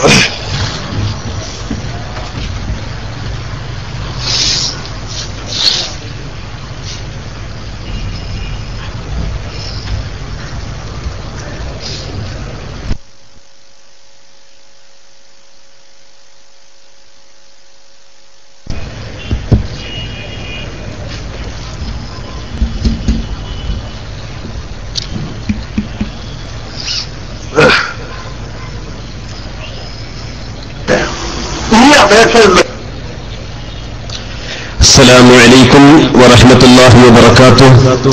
ഈ അപേക്ഷയുള്ള السلام عليكم ورحمة الله وبركاته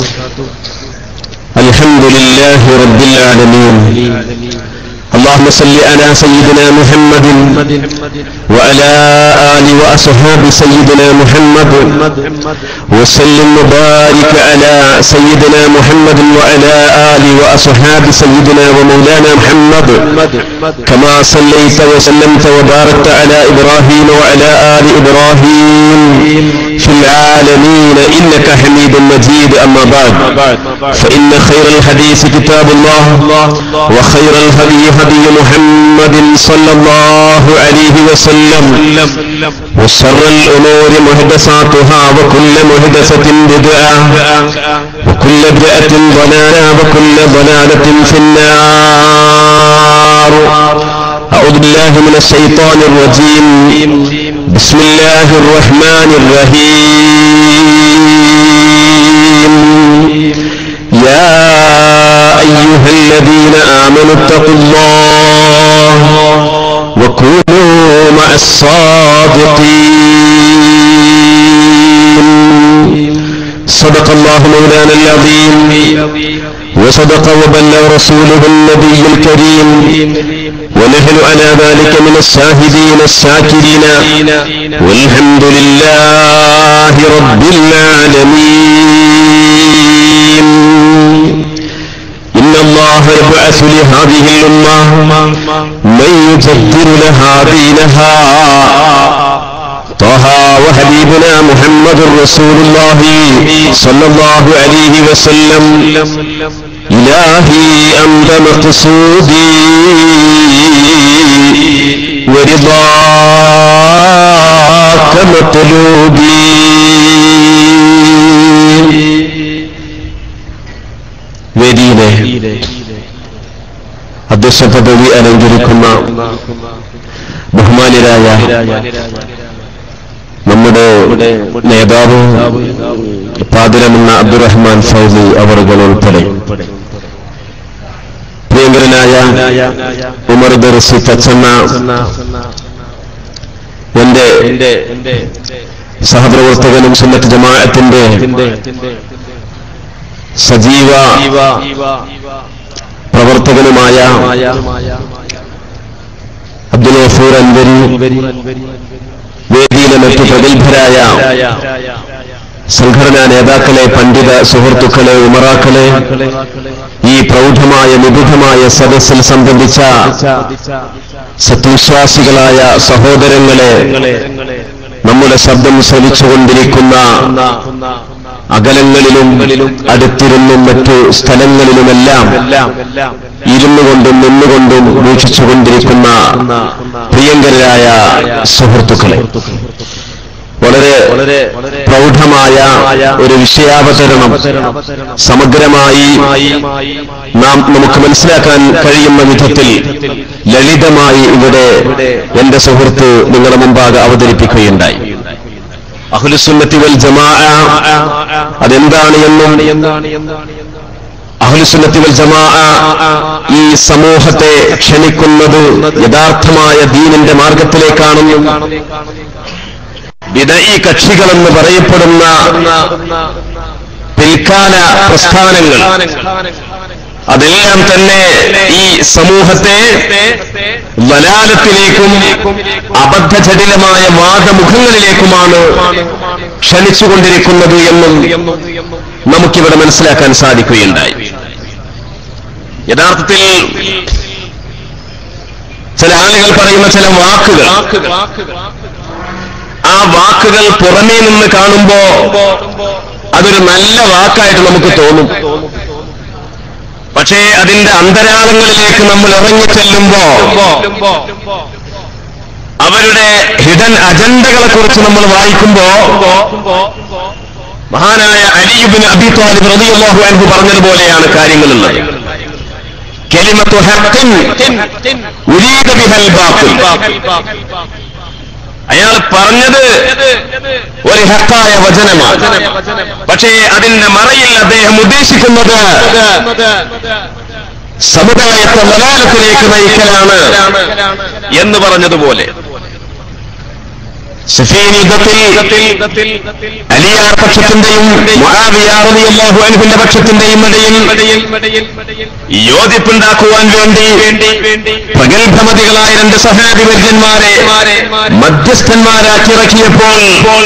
الحمد لله رب العالمين اللهم صل على سيدنا محمد وعلى آل وأصحاب سيدنا محمد وسلم وبارك على سيدنا محمد وعلى آل وأصحاب سيدنا ومولانا محمد كما صليت وسلمت وباركت على إبراهيم وعلى آل إبراهيم في العالمين إنك حميد مجيد أما بعد فإن خير الحديث كتاب الله وخير الهدي هدي محمد صلى الله عليه وسلم وشر الأمور محدثاتها وكل محدثة بدعة وكل بدعة ضلالة وكل ضلالة في النار أعوذ بالله من الشيطان الرجيم بسم الله الرحمن الرحيم يا أيها الذين آمنوا اتقوا الله وكونوا مع الصادقين صدق الله مولانا العظيم وصدق وبلغ رسوله النبي الكريم ونحن على ذلك من الشاهدين الشاكرين والحمد لله رب العالمين إن الله يبعث لهذه الأمة من يجدد لها دينها طه وحبيبنا محمد رسول الله صلى الله عليه وسلم إلهي أنت مقصودي ورضاك مطلوبي വേദിയിലെ അധ്യക്ഷ പദവി അലങ്കരിക്കുന്ന ബഹുമാന്യരായ നമ്മുടെ നേതാവ് പാതിരമെന്ന അബ്ദുറഹ്മാൻ ഫൗസി അവറുകൾ ഉൾപ്പെടെ പ്രിയങ്കരനായ ഉമർ ദർസി തച്ചമ്മ എന്റെ സഹപ്രവർത്തകനും സുന്നത്ത് ജമാഅത്തിന്റെ സജീവ പ്രവർത്തകനുമായ അബ്ദുൽ ഗഫൂർ അൻവരി വേദിയിലെ മറ്റു പ്രഗത്ഭരായ സംഘടനാ നേതാക്കളെ പണ്ഡിത സുഹൃത്തുക്കളെ ഉമറാക്കളെ ഈ പ്രൗഢമായ നിബിധമായ സദസ്സിൽ സംബന്ധിച്ച സത്യവിശ്വാസികളായ സഹോദരങ്ങളെ നമ്മുടെ ശബ്ദം ശ്രമിച്ചുകൊണ്ടിരിക്കുന്ന അകലങ്ങളിലും അടുത്തിരുന്നും മറ്റു സ്ഥലങ്ങളിലുമെല്ലാം ഇരുന്നുകൊണ്ടും നിന്നുകൊണ്ടും വീക്ഷിച്ചുകൊണ്ടിരിക്കുന്ന പ്രിയങ്കരായ സുഹൃത്തുക്കളെ വളരെ പ്രൗഢമായ ഒരു വിഷയാവതരണം സമഗ്രമായി നാം നമുക്ക് മനസ്സിലാക്കാൻ കഴിയുന്ന വിധത്തിൽ ലളിതമായി ഇവിടെ എന്റെ സുഹൃത്ത് നിങ്ങളുടെ മുമ്പാകെ അവതരിപ്പിക്കുകയുണ്ടായി അഹുലുസുന്നത്തി വൽ ജമാ അതെന്താണ് എന്നും അഹുലുസുന്നത്തി വൽ ജമാ ഈ സമൂഹത്തെ ക്ഷണിക്കുന്നത് യഥാർത്ഥമായ ദീനിന്റെ മാർഗത്തിലേക്കാണെന്നും വിദയി കക്ഷികളെന്ന് പറയപ്പെടുന്ന പിൽക്കാല പ്രസ്ഥാനങ്ങൾ അതെല്ലാം തന്നെ ഈ സമൂഹത്തെ വലാലത്തിലേക്കും അബദ്ധജടിലമായ വാദമുഖങ്ങളിലേക്കുമാണ് ക്ഷണിച്ചുകൊണ്ടിരിക്കുന്നത് എന്നും നമുക്കിവിടെ മനസ്സിലാക്കാൻ സാധിക്കുകയുണ്ടായി യഥാർത്ഥത്തിൽ ചില ആളുകൾ പറയുന്ന ചില വാക്കുകൾ ആ വാക്കുകൾ പുറമേ നിന്ന് കാണുമ്പോ അതൊരു നല്ല വാക്കായിട്ട് നമുക്ക് തോന്നും പക്ഷേ അതിന്റെ അന്തരാളങ്ങളിലേക്ക് നമ്മൾ ഇറങ്ങി ചെല്ലുമ്പോ അവരുടെ ഹിഡൻ അജണ്ടകളെ കുറിച്ച് നമ്മൾ വായിക്കുമ്പോ മഹാനായ അലിയുബിൻ അബി താലിബ് റളിയല്ലാഹു അൻഹു പറഞ്ഞതുപോലെയാണ് കാര്യങ്ങളുള്ളത് കലിമത്തു ഹഖിൻ ഉരീദ ബിഹൽ ബാത്തിൽ അയാൾ പറഞ്ഞത് ഒരു ഹക്കായ വചനമാണ് പക്ഷേ അതിന്റെ മറയിൽ അദ്ദേഹം ഉദ്ദേശിക്കുന്നത് സമുദായത്തെ വലാലത്തിലേക്ക് നയിക്കലാണ് എന്ന് പറഞ്ഞതുപോലെ സഫീൻ യുദ്ധത്തിൽ അലിയാർ പക്ഷത്തിന്റെയും മുആവിയ റളിയല്ലാഹു അൻഹുവിന്റെ പക്ഷത്തിന്റെയും ഇടയിൽ യോജിപ്പുണ്ടാക്കുവാൻ വേണ്ടി പ്രഗത്ഭമതികളായ രണ്ട് സഹാബി വര്യന്മാരെ മധ്യസ്ഥന്മാരാക്കിറക്കിയപ്പോൾ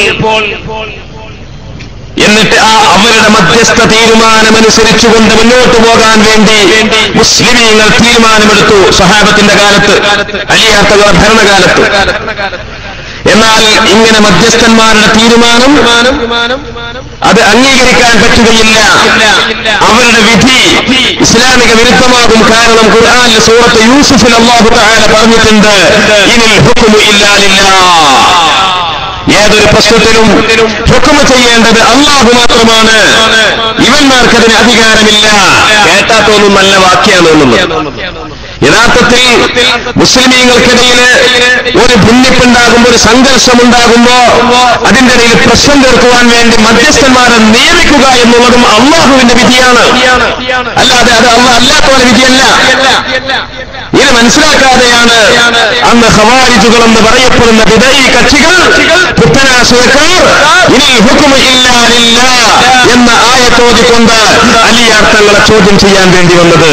എന്നിട്ട് ആ അവരുടെ മധ്യസ്ഥ തീരുമാനമനുസരിച്ചുകൊണ്ട് മുന്നോട്ട് പോകാൻ വേണ്ടി മുസ്ലിമീങ്ങൾ തീരുമാനമെടുത്തു സഹാബത്തിന്റെ കാലത്ത് അലിയാത്തവർ ഭരണകാലത്ത് എന്നാൽ ഇങ്ങനെ മധ്യസ്ഥന്മാരുടെ തീരുമാനം അത് അംഗീകരിക്കാൻ പറ്റുകയില്ല അവരുടെ വിധി ഇസ്ലാമിക വിരുദ്ധമാകും കാരണം ഖുർആാനിൽ സൂറത്ത് യൂസുഫിൽ അള്ളാഹു താല പറഞ്ഞിട്ടുണ്ട് ഇനിൽ ഹുക്കുമു ഇല്ലാലില്ല ഏതൊരു പ്രശ്നത്തിലും ഹുക്കുമ ചെയ്യേണ്ടത് അള്ളാഹു മാത്രമാണ് ഇവന്മാർക്കതിന് അധികാരമില്ല കേട്ടാത്തോന്നും നല്ല വാക്യാണ് തോന്നുന്നത് യഥാർത്ഥത്തിൽ മുസ്ലിമീങ്ങൾക്കിടയിൽ ഒരു ഭിന്നിപ്പുണ്ടാകുമ്പോൾ ഒരു സംഘർഷമുണ്ടാകുമ്പോ അതിന്റെ ഇടയിൽ പ്രശ്നം തീർക്കുവാൻ വേണ്ടി മധ്യസ്ഥന്മാരെ നിയമിക്കുക എന്നുള്ളതും അള്ളാഹുവിന്റെ വിധിയാണ് അല്ലാതെ അത് അള്ള അല്ലാത്തവരുടെ വിധിയല്ല ഇത് മനസ്സിലാക്കാതെയാണ് അന്ന് ഹവാരിജുകൾ എന്ന് പറയപ്പെടുന്ന വിദയി കക്ഷികൾ പുത്തനാശയക്കാർ ഇനി ഹുക്കുമ ഇല്ലാലില്ല എന്ന ആയത്തോതിക്കൊണ്ട് അലിയാർത്ഥങ്ങളെ ചോദ്യം ചെയ്യാൻ വേണ്ടി വന്നത്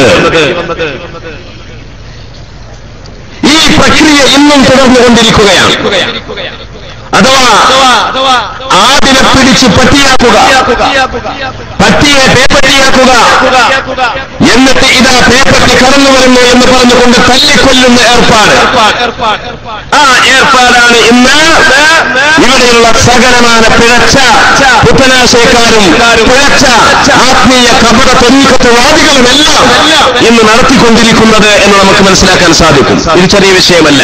ഈ പ്രക്രിയ ഇന്നും തുടർന്നുകൊണ്ടിരിക്കുകയാണ് അഥവാ ആടിനെ പിടിച്ച് പട്ടിയാക്കുക പട്ടിയെ പേപ്പട്ടിയാക്കുക എന്നിട്ട് ഇതാ പേപ്പട്ടി കടന്നു വരുന്നു എന്ന് പറഞ്ഞുകൊണ്ട് തല്ലിക്കൊല്ലുന്ന ഏർപ്പാട് ആ ഏർപ്പാടാണ് ഇന്ന് ഇവിടെയുള്ള സകലമാന പിഴച്ച പുത്തനാശയക്കാരും പിഴച്ച ആത്മീയ കപട തൊരീക്കത്വവാദികളുമെല്ലാം ഇന്ന് നടത്തിക്കൊണ്ടിരിക്കുന്നത് എന്ന് നമുക്ക് മനസ്സിലാക്കാൻ സാധിക്കും ഇത് ചെറിയ വിഷയമല്ല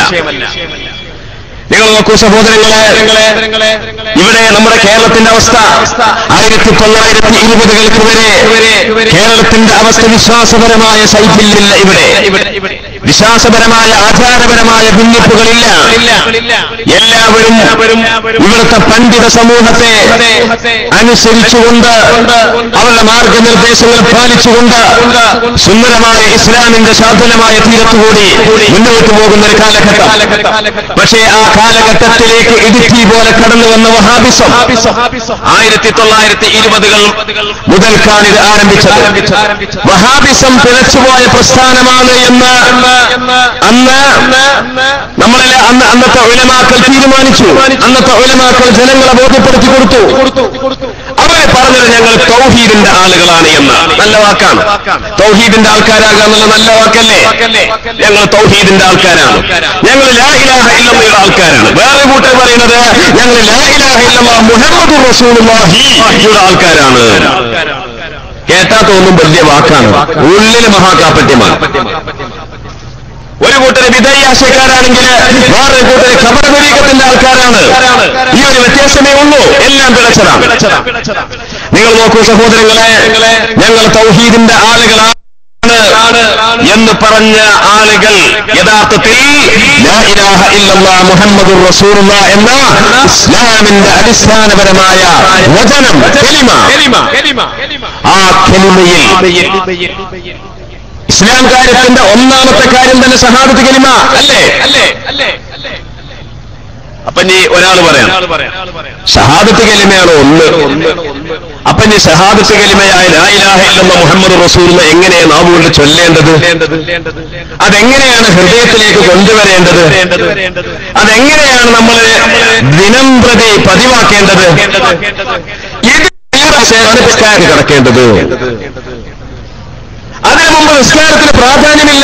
നിങ്ങൾ നോക്കൂ സഹോദരങ്ങളെ ഇവിടെ നമ്മുടെ കേരളത്തിന്റെ അവസ്ഥ ആയിരത്തി തൊള്ളായിരത്തി ഇരുപതുകൾക്ക് വരെ കേരളത്തിന്റെ അവസ്ഥ വിശ്വാസപരമായ ശൈഥില്യമില്ല ഇവിടെ വിശ്വാസപരമായ ആചാരപരമായ ഭിന്നിപ്പുകളില്ല എല്ലാവരും ഇവിടുത്തെ പണ്ഡിത സമൂഹത്തെ അനുസരിച്ചുകൊണ്ട് അവരുടെ മാർഗനിർദ്ദേശങ്ങൾ പാലിച്ചുകൊണ്ട് സുന്ദരമായ ഇസ്ലാമിന്റെ ശാന്തനമായ തീരത്തുകൂടി മുന്നോട്ട് പോകുന്ന ഒരു കാലഘട്ടം പക്ഷേ ആ കാലഘട്ടത്തിലേക്ക് ഇടുക്കി പോലെ കടന്നു വന്ന വഹാബിസം ആയിരത്തി തൊള്ളായിരത്തി ഇരുപതുകൾ മുതൽക്കാണ് ഇത് ആരംഭിച്ചത് വഹാബിസം പിഴച്ചുപോയ പ്രസ്ഥാനമാണ് എന്ന് അന്ന് നമ്മളെ അന്ന് അന്നത്തെ ഉലമാക്കൾ തീരുമാനിച്ചു അന്നത്തെ ഉലമാക്കൾ ജനങ്ങളെ ബോധ്യപ്പെടുത്തി കൊടുത്തു അവരെ പറഞ്ഞത് ഞങ്ങൾ തൗഹീദിന്റെ ആളുകളാണ് എന്ന് നല്ല വാക്കാണ് തൗഹീദിന്റെ ആൾക്കാരാകുക എന്നുള്ള നല്ല വാക്കല്ലേ ഞങ്ങൾ തൗഹീദിന്റെ ആൾക്കാരാണ് ഞങ്ങൾ ലാ ഇലാഹ ഇല്ലല്ലയുടെ ആൾക്കാരാണ് വേറെ കൂട്ടർ പറയുന്നത് ഞങ്ങൾ ലാ ഇലാഹ ഇല്ലല്ലാ മുഹമ്മദ് റസൂലുള്ളാഹിയുടെ ആൾക്കാരാണ് കേട്ടാ തോന്നും വലിയ വാക്കാണ് ഉള്ളിൽ മഹാകാപ്പറ്റ്യമാണ് ഒരു കൂട്ടര് വിധേയാശയക്കാരാണെങ്കിൽ വേറൊരു കൂട്ടര് ഖബറഗരീകത്തിന്റെ ആൾക്കാരാണ് ഈ ഒരു വ്യത്യാസമേ ഉള്ളൂ എല്ലാം പിഴച്ചതാണ് നിങ്ങൾ നോക്കൂ സഹോദരങ്ങളെ ഞങ്ങൾ തൗഹീദിന്റെ ആളുകളാണ് എന്ന് പറഞ്ഞ ആളുകൾ യഥാർത്ഥത്തിൽ ലാ ഇലാഹ ഇല്ലല്ലാ മുഹമ്മദുർ റസൂലുള്ള എന്ന ഇസ്ലാമിന്റെ അടിസ്ഥാനപരമായ വചനം കലിമ ആ കലിമയിൽ ഇസ്ലാം കാര്യത്തിന്റെ ഒന്നാമത്തെ കാര്യം തന്നെ ഷഹാദത്ത് കലിമ അല്ലേ അല്ലേ അല്ലേ അപ്പൊ ഇനി ഒരാൾ പറയാം ഷഹാദത്ത് കലിമയാണ് ഒന്ന് അപ്പൊ ഇനി ഷഹാദത്ത് കലിമയായ ലാ ഇലാഹ ഇല്ലല്ലാ മുഹമ്മദ് റസൂൽ എങ്ങനെ നാവുകൊണ്ട് ചൊല്ലേണ്ടത് അതെങ്ങനെയാണ് ഹൃദയത്തിലേക്ക് കൊണ്ടുവരേണ്ടത് അതെങ്ങനെയാണ് നമ്മൾ ദിനം പ്രതി പതിവാക്കേണ്ടത് ഇത് നിസ്കാരം കിടക്കേണ്ടത് അതിനു മുമ്പ് നിസ്കാരത്തിന് പ്രാധാന്യമില്ല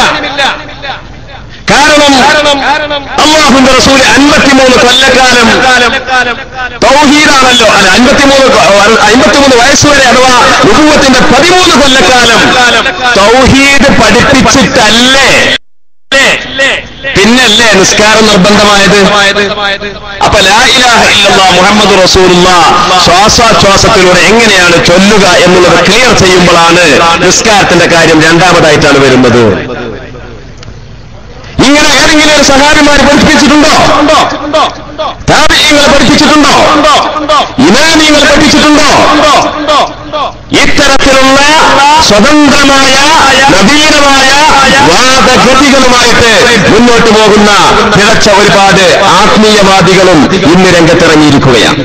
കാരണം അള്ളാഹുന്റെ റസൂല് അൻപത്തിമൂന്ന് കൊല്ലക്കാലം തൗഹീദാണല്ലോ അല്ല അൻപത്തിമൂന്ന് അൻപത്തിമൂന്ന് വയസ്സുവരെ അഥവാ കുടുംബത്തിന്റെ പതിമൂന്ന് കൊല്ലക്കാലം തൗഹീദ് പഠിപ്പിച്ചിട്ടല്ലേ പിന്നെ ഇങ്ങനെയല്ലേ നിസ്കാരം നിർബന്ധമായത് അപ്പൊ ലാ ഇലാഹ ഇല്ലല്ലാഹ് മുഹമ്മദ് റസൂലുള്ള ശ്വാസോച്ഛ്വാസത്തിലൂടെ എങ്ങനെയാണ് ചൊല്ലുക എന്നുള്ളത് ക്ലിയർ ചെയ്യുമ്പോഴാണ് നിസ്കാരത്തിന്റെ കാര്യം രണ്ടാമതായിട്ടാണ് വരുന്നത് ഇങ്ങനെ ഏതെങ്കിലും ഒരു സഹാബിമാർ പഠിപ്പിച്ചിട്ടുണ്ടോ താപീയങ്ങൾ പഠിപ്പിച്ചിട്ടുണ്ടോ ഇമാമിയങ്ങൾ പഠിപ്പിച്ചിട്ടുണ്ടോ ഇത്തരത്തിലുള്ള സ്വതന്ത്രമായ നവീനമായ വാദഗതികളുമായിട്ട് മുന്നോട്ട് പോകുന്ന പിഴച്ച ഒരുപാട് ആത്മീയവാദികളും ഇന്ന് രംഗത്തിറങ്ങിയിരിക്കുകയാണ്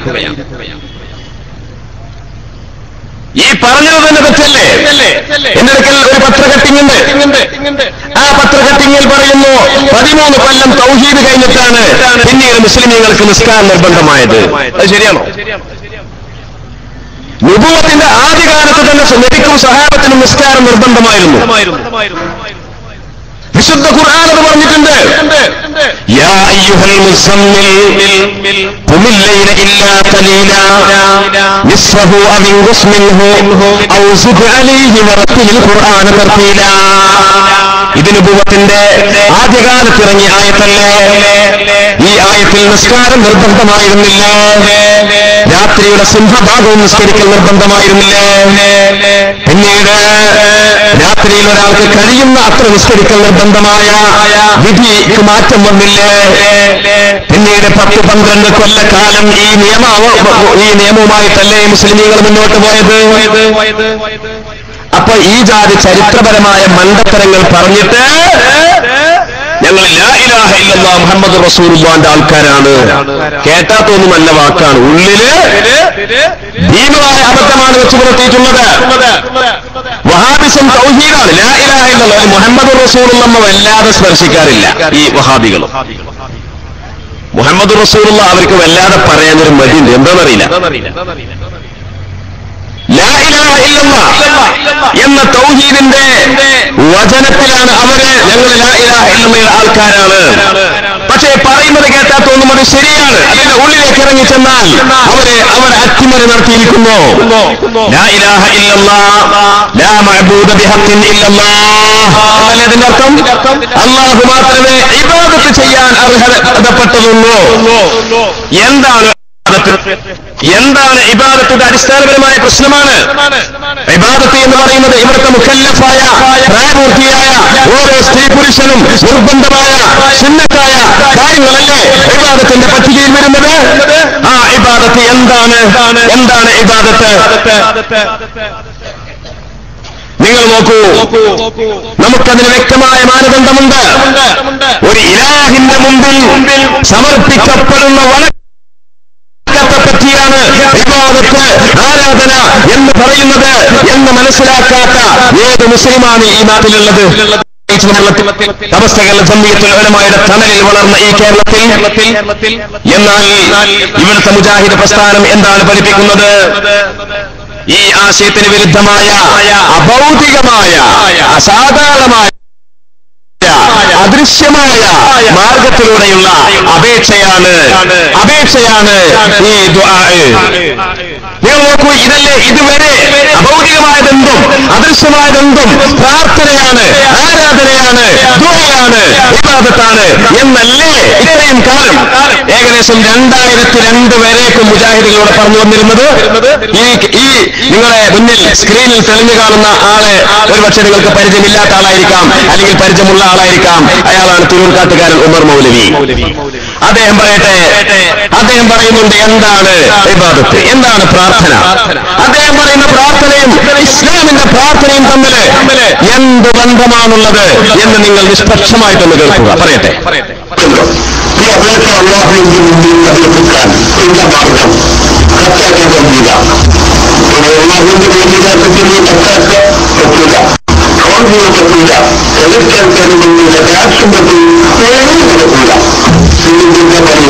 ഈ പറഞ്ഞത് തന്നെ തെറ്റല്ലേ എന്റെ അടുക്കൽ ഒരു പത്രകട്ടിങ്ങുണ്ട് ആ പത്രകട്ടിങ്ങിൽ പറയുന്നു പതിമൂന്ന് കൊല്ലം തൗഹീദ് കഴിഞ്ഞിട്ടാണ് പിന്നീട് മുസ്ലിമീങ്ങൾക്ക് നിസ്കാരം നിർബന്ധമായത് അത് ശരിയാണോ നുപൂവത്തിന്റെ ആദ്യകാലത്ത് തന്നെ നബിക്കും സഹാബത്തിനും നിസ്കാരം നിർബന്ധമായിരുന്നു വിശുദ്ധ ഖുർആൻ അത് പറഞ്ഞിട്ടുണ്ട് യാ അയ്യുഹൽ മുസമ്മിൽ قم الليل إلا قليلا نصفه أو انقص منه أو زد عليه ورتل القرآن ترتيلا ഇത് നുപൂവത്തിന്റെ ആദ്യകാലത്ത് ഇറങ്ങിയ ആയത്തല്ലേ ഈ ആയത്തിൽ നിസ്കാരം നിർബന്ധമായിരുന്നില്ല രാത്രിയുടെ സിംഹഭാഗവും നിസ്കരിക്കൽ നിർബന്ധമായിരുന്നില്ലേ പിന്നീട് രാത്രിയിൽ ഒരാൾക്ക് കഴിയുന്ന അത്ര നിസ്കരിക്കൽ നിർബന്ധമായ വിധിക്ക് മാറ്റം വന്നില്ലേ പിന്നീട് പത്ത് പന്ത്രണ്ട് കൊല്ലക്കാലം ഈ നിയമ ഈ നിയമവുമായിട്ടല്ലേ മുസ്ലിമീങ്ങൾ മുന്നോട്ട് പോയത് അപ്പൊ ഈ ജാതി ചരിത്രപരമായ മണ്ടത്തരങ്ങൾ പറഞ്ഞിട്ട് ഞങ്ങൾ ലാ ഇലാഹ ഇല്ലല്ലാഹ് മുഹമ്മദ് റസൂലുള്ളാന്റെ ആൾക്കാരാണ് കേട്ടാ തോന്നും നല്ല വാക്കാണ് ഉള്ളില് ഭീമമായ അബദ്ധമാണ് വെച്ച് പുലർത്തിയിട്ടുള്ളത് വഹാബിസം തൗഹീദാണ് ലാ ഇലാഹ ഇല്ലല്ലാഹ് മുഹമ്മദ് റസൂലുള്ള വല്ലാതെ സ്പർശിക്കാറില്ല ഈ വഹാബികളും മുഹമ്മദ് റസൂലുള്ള അവർക്ക് വല്ലാതെ പറയാനൊരു മടിയുണ്ട് എന്താണെന്നറിയില്ല ലാ ഇലാഹ ഇല്ലല്ലാഹ് എന്ന തൗഹീദിന്റെ വചനത്തിലാണ് അവര് ഞങ്ങൾ ലാ ഇലാഹ ഇല്ലല്ലയുടെ ആൾക്കാരാണ് പക്ഷേ പറയുന്നത് കേട്ടാ തോന്നും അത് ശരിയാണ് അതിന്റെ ഉള്ളിലേക്ക് ഇറങ്ങി ചെന്നാൽ അവര് അവർ അട്ടിമറി നടത്തിയിരിക്കുന്നു ലാ ഇലാഹ ഇല്ലല്ലാഹ് ലാ മഅബൂദ ബിഹഖിൻ ഇല്ലല്ലാഹ് എന്നല്ലേ അതിന്റെ അർത്ഥം അല്ലാഹു മാത്രമേ ഇബാദത്ത് ചെയ്യാൻ അർഹതപ്പെട്ടതുള്ളൂ എന്താണ് ഇബാദത്ത്? എന്താണ് ഇബാദത്തിന്റെ അടിസ്ഥാനപരമായ പ്രശ്നമാണ് ഇബാദത്ത് എന്ന് പറയുന്നത് ഇവിടുത്തെ മുഖല്ലഫായ പ്രായപൂർത്തിയായ ഓരോ സ്ത്രീ പുരുഷനും നിർബന്ധമായ സുന്നത്തായ കാര്യങ്ങളല്ലേ ഇബാദത്തിന്റെ പട്ടികയിൽ വരുന്നത് ആ ഇബാദത്ത് എന്താണ് എന്താണ് ഇബാദത്ത് നിങ്ങൾ നോക്കൂ നമുക്കതിന് വ്യക്തമായ മാനദണ്ഡമുണ്ട് ഒരു ഇലാഹിന്റെ മുമ്പിൽ സമർപ്പിക്കപ്പെടുന്ന വണ ത്തെ പറ്റിയാണ് വിവാദത്ത് ആരാധന എന്ന് പറയുന്നത് എന്ന് മനസ്സിലാക്കാത്ത ഏത് മുസ്ലിമാണ് ഈ നാട്ടിലുള്ളത് അവസ്ഥകൾ ജമ്മിയത്തുൽ ഉലമായുടെ തണലിൽ വളർന്ന ഈ കേരളത്തിൽ എന്നാൽ ഇവിടുത്തെ മുജാഹിദ് പ്രസ്ഥാനം എന്താണ് പഠിപ്പിക്കുന്നത് ഈ ആശയത്തിന് വിരുദ്ധമായ അഭൗതികമായ അസാധാരണമായ അദൃശ്യമായ മാർഗത്തിലൂടെയുള്ള അപേക്ഷയാണ് അപേക്ഷയാണ് ഈ ദുആ നിങ്ങൾ നോക്കൂ ഇതല്ലേ ഇതുവരെ അഭൗതികമായതെന്തും അദൃശ്യമായതെന്തും പ്രാർത്ഥനയാണ് ആരാധനയാണ് ദുആയാണ് വിവാദത്താണ് എന്നല്ലേ ഇത്രയും കാലം ഏകദേശം രണ്ടായിരത്തി രണ്ട് വരേക്കും മുജാഹിദിലൂടെ പറഞ്ഞു വന്നിരുന്നത് ഈ ഈ നിങ്ങളെ മുന്നിൽ സ്ക്രീനിൽ തെളിഞ്ഞു കാണുന്ന ആളെ ഒരുപക്ഷെ നിങ്ങൾക്ക് പരിചയമില്ലാത്ത ആളായിരിക്കാം അല്ലെങ്കിൽ പരിചയമുള്ള ആളായിരിക്കാം അയാളാണ് തിരൂർക്കാട്ടുകാരൻ ഉമർ മൗലവി അദ്ദേഹം പറയട്ടെ അദ്ദേഹം പറയുന്നുണ്ട് എന്താണ് ഇബാദത്ത് എന്താണ് പ്രാർത്ഥന അദ്ദേഹം പറയുന്ന പ്രാർത്ഥനയും ഇസ്ലാമിന്റെ പ്രാർത്ഥനയും തമ്മിൽ എന്ത് ബന്ധമാണുള്ളത് എന്ന് നിങ്ങൾ നിഷ്പക്ഷമായിട്ടൊന്ന് കേൾക്കുക പറയട്ടെ ഈ അപേക്ഷ അള്ളാഹുവിന്റെ മുമ്പിൽ സമർപ്പിക്കാൻ ഉള്ള മാർഗം കത്താക്കാൻ കഴിയില്ല അള്ളാഹുവിന്റെ വേദികാസത്തിന് കത്താക്കാൻ പറ്റില്ല ഫോൺ ചെയ്യാൻ പറ്റില്ല എതിർക്കാൻ കഴിയുന്നില്ല ക്യാഷും പറ്റില്ല ഒന്നും നടക്കില്ല ഇതിന്റെ പണി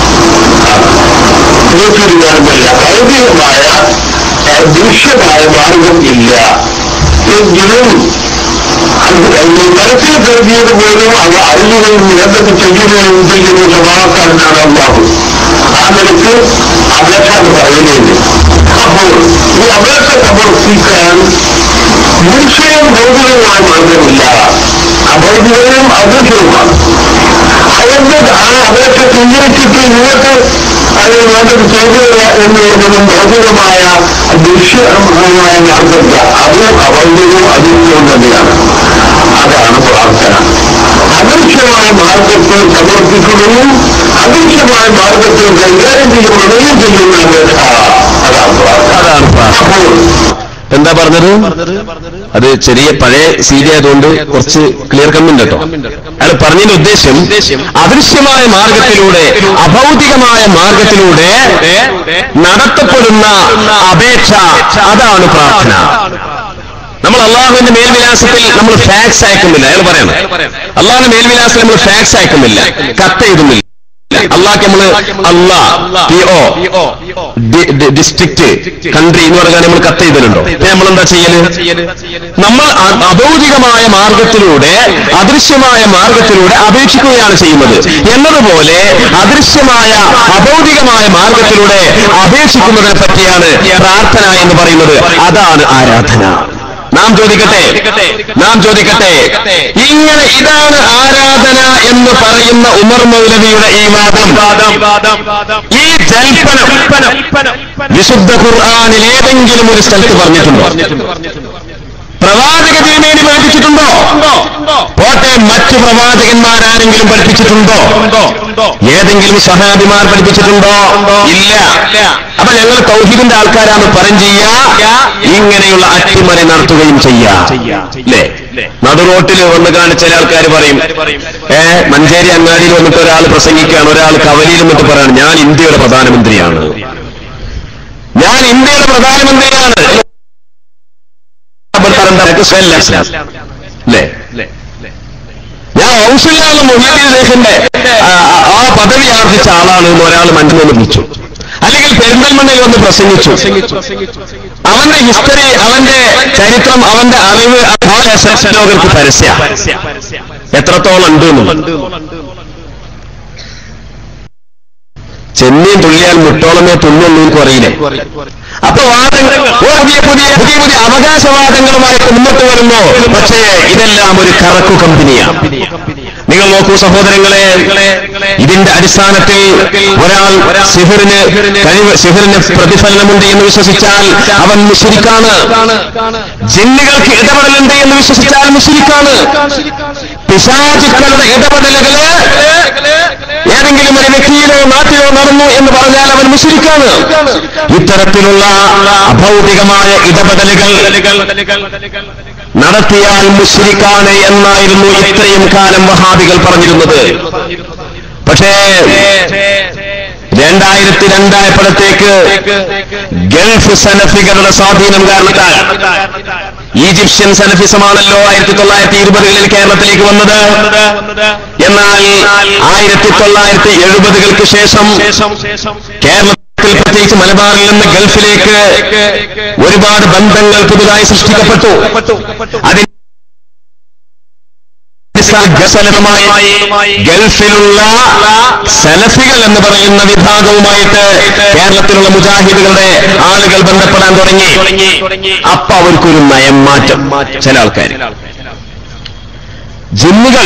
നോക്കിയിരിക്കാറുമില്ല ഭൗതികമായ ദൃശ്യമായ മാർഗം ഇല്ല എങ്കിലും മനസ്സിൽ കരുതിയത് പോലും അവ അറിയുകയും എന്തൊക്കെ ചെയ്യുകയും ചെയ്യുന്ന സ്വഭാവക്കാരനാണ് അള്ളാഹു ആ നിലയ്ക്ക് അപേക്ഷ എന്ന് പറയുന്നുണ്ട് അപ്പോൾ ഈ അപേക്ഷ സമർപ്പിക്കാൻ ദൃശ്യവും ഭൗതികവുമായ മാർഗമില്ല അഭൗതികവും അദൃശ്യവുമാണ് അവരുടെ ആ അപേക്ഷ സ്വീകരിച്ചിട്ട് നിങ്ങൾക്ക് അത് വേണ്ടത് ചെയ്തു തരിക എന്നുള്ളതും ഭൗതികമായ ദൃശ്യമായ മാർഗത്തെ അത് അവൈദ്യവും അതിഥ്യവും തന്നെയാണ് അതാണ് പ്രാർത്ഥന അദൃശ്യമായ മാർഗത്തിൽ സമർപ്പിക്കുകയും അദൃശ്യമായ മാർഗത്തിൽ കൈകാര്യം ചെയ്യുകയും ചെയ്യുന്ന അപേക്ഷ അതാണ് പ്രാർത്ഥന അതാണ് പ്രാർത്ഥന അപ്പോൾ എന്താ പറഞ്ഞത് അത് ചെറിയ പഴയ സീഡി ആയതുകൊണ്ട് കുറച്ച് ക്ലിയർ കമ്മിണ്ട് കേട്ടോ അയാൾ പറഞ്ഞതിന്റെ ഉദ്ദേശം അദൃശ്യമായ മാർഗത്തിലൂടെ അഭൗതികമായ മാർഗത്തിലൂടെ നടത്തപ്പെടുന്ന അപേക്ഷ അതാണ് പ്രാർത്ഥന നമ്മൾ അള്ളാഹുവിന്റെ മേൽവിലാസത്തിൽ നമ്മൾ ഫാക്സ് അയക്കുന്നില്ല അയാൾ പറയണം അള്ളാഹുവിന്റെ മേൽവിലാസത്തിൽ നമ്മൾ ഫാക്സ് അയക്കുന്നില്ല കത്ത് എഴുതുന്നില്ല അള്ളാഹ് നമ്മള് അള്ളാ പി ഒ ഡിസ്ട്രിക്ട് കൺട്രി എന്ന് പറഞ്ഞാൽ നമ്മൾ കത്ത് ചെയ്തലുണ്ടോ നമ്മൾ എന്താ ചെയ്യല് നമ്മൾ അ- അഭൗതികമായ മാർഗത്തിലൂടെ അദൃശ്യമായ മാർഗത്തിലൂടെ അപേക്ഷിക്കുകയാണ് ചെയ്യുന്നത് എന്നതുപോലെ അദൃശ്യമായ അഭൗതികമായ മാർഗത്തിലൂടെ അപേക്ഷിക്കുന്നതിനെ പറ്റിയാണ് പ്രാർത്ഥന എന്ന് പറയുന്നത് അതാണ് ആരാധന നാം ചോദിക്കട്ടെ നാം ചോദിക്കട്ടെ ഇങ്ങനെ ഇതാണ് ആരാധന എന്ന് പറയുന്ന ഉമർ മൗലവിയുടെ ഈ വാദം ഈ ജൽപ്പനം വിശുദ്ധ ഖുർആാനിൽ ഏതെങ്കിലും ഒരു സ്ഥലത്ത് പറഞ്ഞിട്ടുണ്ടോ പ്രവാചക തിരുമേനി പഠിപ്പിച്ചിട്ടുണ്ടോ പോട്ടെ മറ്റു പ്രവാചകന്മാരാരെങ്കിലും പഠിപ്പിച്ചിട്ടുണ്ടോ ഏതെങ്കിലും സഹാബിമാർ പഠിപ്പിച്ചിട്ടുണ്ടോ ഇല്ല അപ്പൊ ഞങ്ങൾ തൗഹീദിന്റെ ആൾക്കാരാണ് പറയും ചെയ്യാ ഇങ്ങനെയുള്ള അട്ടിമറി നടത്തുകയും ചെയ്യാ അല്ലേ നടുറോട്ടിൽ വന്ന് കാണിച്ച ചില ആൾക്കാർ പറയും ഏ മഞ്ചേരി അങ്ങാടിയിൽ വന്നിട്ട് ഒരാൾ പ്രസംഗിക്കുകയാണ് ഒരാൾ കവലിയിൽ വന്നിട്ട് പറയാണ് ഞാൻ ഇന്ത്യയുടെ പ്രധാനമന്ത്രിയാണ് ഞാൻ ഇന്ത്യയുടെ പ്രധാനമന്ത്രിയാണ് അല്ലേ ഞാൻ ഔഷധാണ് മൊഹീദ്ദീൻ ഷേഖിന്റെ ആ, ആ പദവി ആർജിച്ച ആളാണ് എന്ന് ഒരാൾ മനസ്സിൽ നിന്ന് വിളിച്ചു അല്ലെങ്കിൽ പെരിന്തൽമണ്ണയിൽ വന്ന് പ്രസംഗിച്ചു അവന്റെ ഹിസ്റ്ററി അവന്റെ ചരിത്രം അവന്റെ അറിവ് ലോകർക്ക് പരസ്യ എത്രത്തോളം ഉണ്ട് എന്നുള്ളത്. ചെന്നീൻ തുള്ളിയാൽ മുട്ടോളമേ തുള്ളുള്ളൂ എന്ന് അറിയില്ലേ അപ്പൊ വാദങ്ങൾ ഓ, പുതിയ പുതിയ പുതിയ പുതിയ അവകാശവാദങ്ങളുമായിട്ട് മുന്നോട്ട് വരുന്നു പക്ഷേ ഇതെല്ലാം ഒരു കറക്കു കമ്പനിയാണ് നിങ്ങൾ നോക്കൂ സഹോദരങ്ങളെ ഇതിന്റെ അടിസ്ഥാനത്തിൽ ഒരാൾ സിഹിറിന് കഴിവ് സിഹിറിന് പ്രതിഫലനമുണ്ട് എന്ന് വിശ്വസിച്ചാൽ അവൻ മുഷിരിക്കാണ് ജിന്നുകൾക്ക് ഇടപെടലുണ്ട് എന്ന് വിശ്വസിച്ചാൽ മുഷിരിക്കാണ് പിശാചുക്കളുടെ ഇടപെടലുകള് ഏതെങ്കിലും ഒരു വ്യക്തിയിലോ നാട്ടിലോ നടന്നു എന്ന് പറഞ്ഞാൽ അവൻ മുഷിരിക്കാണ് ഇത്തരത്തിലുള്ള അഭൗതികമായ ഇടപെടലുകൾ നടത്തിയാൽ മുഷിരിക്കാണ് എന്നായിരുന്നു ഇത്രയും കാലം വഹാബികൾ പറഞ്ഞിരുന്നത് പക്ഷേ രണ്ടായിരത്തി രണ്ടായപ്പോഴത്തേക്ക് ഗൾഫ് സലഫികളുടെ സ്വാധീനം കാരണത്താൽ ഈജിപ്ഷ്യൻ സലഫിസമാണല്ലോ ആയിരത്തി തൊള്ളായിരത്തി ഇരുപതുകളിൽ കേരളത്തിലേക്ക് വന്നത് എന്നാൽ ആയിരത്തി തൊള്ളായിരത്തി എഴുപതുകൾക്ക് ശേഷം കേരളത്തിൽ പ്രത്യേകിച്ച് മലബാറിൽ നിന്ന് ഗൾഫിലേക്ക് ഒരുപാട് ബന്ധങ്ങൾ പുതുതായി സൃഷ്ടിക്കപ്പെട്ടു അതിന് സലഫമായി ഗൾഫിലുള്ള സലഫികൾ എന്ന് പറയുന്ന വിഭാഗവുമായിട്ട് കേരളത്തിലുള്ള മുജാഹിദുകളുടെ ആളുകൾ ബന്ധപ്പെടാൻ തുടങ്ങി അപ്പൊ അവർക്കൊരു നയം മാറ്റം ചില ആൾക്കാർ ജിന്നുകൾ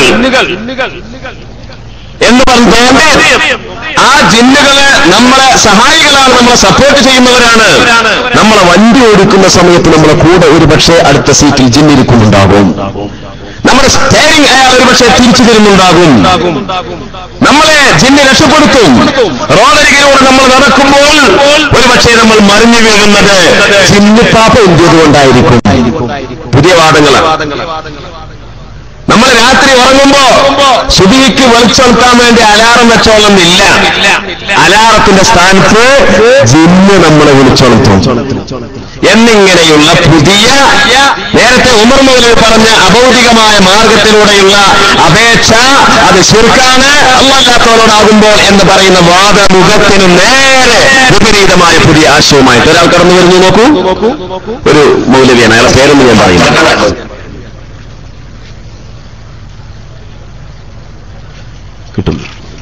എന്ന് പറഞ്ഞുകൊണ്ട് ആ ജിന്നുകള് നമ്മളെ സഹായികളാണ് നമ്മളെ സപ്പോർട്ട് ചെയ്യുന്നവരാണ് നമ്മളെ വണ്ടി ഓടിക്കുന്ന സമയത്ത് നമ്മളെ കൂടെ ഒരു പക്ഷേ അടുത്ത സീറ്റിൽ ജിന്നിരിക്കുന്നുണ്ടാകും നമ്മുടെ സ്റ്റേറിംഗ് അയാൾ ഒരു പക്ഷേ തിരിച്ചു തരുന്നുണ്ടാകും നമ്മളെ ജിന്ന് രക്ഷപ്പെടുത്തും റോഡരികിലൂടെ നമ്മൾ നടക്കുമ്പോൾ ഒരു പക്ഷേ നമ്മൾ മറിഞ്ഞു വീഴുന്നത് ജിന്നിപ്പാപ്പ എന്തുകൊണ്ടായിരിക്കും പുതിയ വാദങ്ങളാണ് നമ്മൾ രാത്രി ഉറങ്ങുമ്പോ സുബിക്ക് വെളിച്ചെടുക്കാൻ വേണ്ടി അലാറം വെച്ചോളന്നില്ല അലാറത്തിന്റെ സ്ഥാനത്ത് ജിന്ന് നമ്മളെ വിളിച്ചോളത്തും എന്നിങ്ങനെയുള്ള പുതിയ നേരത്തെ ഉമർ മൗലവി പറഞ്ഞ അഭൗതികമായ മാർഗത്തിലൂടെയുള്ള അപേക്ഷ അത് ശിർക്കാണ് അല്ലാത്തവരോടാകുമ്പോൾ എന്ന് പറയുന്ന വാദമുഖത്തിന് നേരെ വിപരീതമായ പുതിയ ആശയവുമായിട്ട് ഒരാൾ കടന്നു വരുന്നു നോക്കൂ ഒരു മൗലവിയാണ് അയാളെ പേരൊന്നും ഞാൻ പറയുന്നു കിട്ടും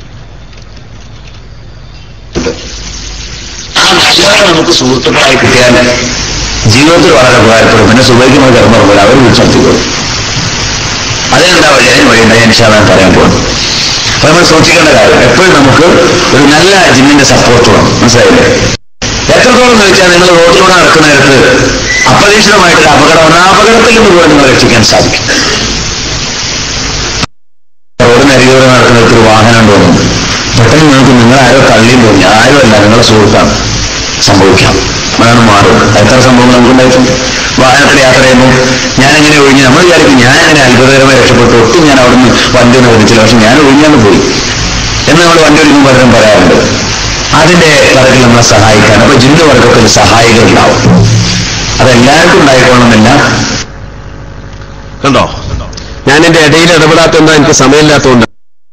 ആ നല്ലവരെ നമുക്ക് സുഹൃത്തുക്കളായി കിട്ടിയാൽ ജീവിതത്തിൽ വളരെ ഉപകാരപ്പെടും പിന്നെ സുഖിക്കുന്ന കർമ്മങ്ങൾ അവർ വിളിച്ചെത്തിക്കോളും അതിനെന്താ വഴി അതിന് വഴിയുണ്ട് ഞാൻ ഇൻഷാല്ലാൻ പറയാൻ പോകുന്നു അപ്പൊ നമ്മൾ സൂക്ഷിക്കേണ്ട കാര്യം എപ്പോഴും നമുക്ക് ഒരു നല്ല ജിന്നിന്റെ സപ്പോർട്ട് വേണം മനസ്സിലായില്ലേ എത്രത്തോളം എന്ന് വെച്ചാൽ നിങ്ങൾ റോഡിലൂടെ നടക്കുന്ന നേരത്ത് അപ്രതീക്ഷിതമായിട്ടൊരു അപകടം വന്നാൽ ആ അപകടത്തിൽ നിന്ന് പോലും നിങ്ങൾ രക്ഷിക്കാൻ സാധിക്കും റോഡിനരികിലൂടെ നടക്കുന്നിടത്ത് ഒരു വാഹനം തോന്നുന്നു പെട്ടെന്ന് നിങ്ങൾക്ക് നിങ്ങൾ ആരോ തള്ളിയും തോന്നി ആരും അല്ല നിങ്ങളെ സുഹൃത്താണ് സംഭവിക്കാം അതാണ് മാറും എത്ര സംഭവങ്ങൾ നമുക്കുണ്ടായിട്ടുണ്ട് വാഹനത്തിൽ യാത്ര ചെയ്യുമ്പോൾ ഞാൻ എങ്ങനെ ഒഴിഞ്ഞ് നമ്മൾ വിചാരിക്കും ഞാൻ എങ്ങനെ അത്ഭുതകരമായി രക്ഷപ്പെട്ടു ഒട്ടും ഞാൻ അവിടുന്ന് വണ്ടി ഒന്നും ഓടിച്ചില്ല പക്ഷെ ഞാൻ ഒഴിഞ്ഞാന്ന് പോയി എന്ന് നമ്മൾ വണ്ടി ഓടിക്കുമ്പോൾ പലരും പറയാറുണ്ട് അതിന്റെ തലത്തിൽ നമ്മളെ സഹായിക്കാൻ അപ്പൊ ജിന്നു വർഗത്തിൽ ഒരു സഹായികൾ ഉണ്ടാവും അതെല്ലാവർക്കും ഉണ്ടായിക്കൊള്ളണമെന്നില്ല കണ്ടോ ഞാൻ എന്റെ ഇടയിൽ ഇടപെടാത്തതുകൊണ്ട് എനിക്ക് സമയമില്ലാത്തതുകൊണ്ട്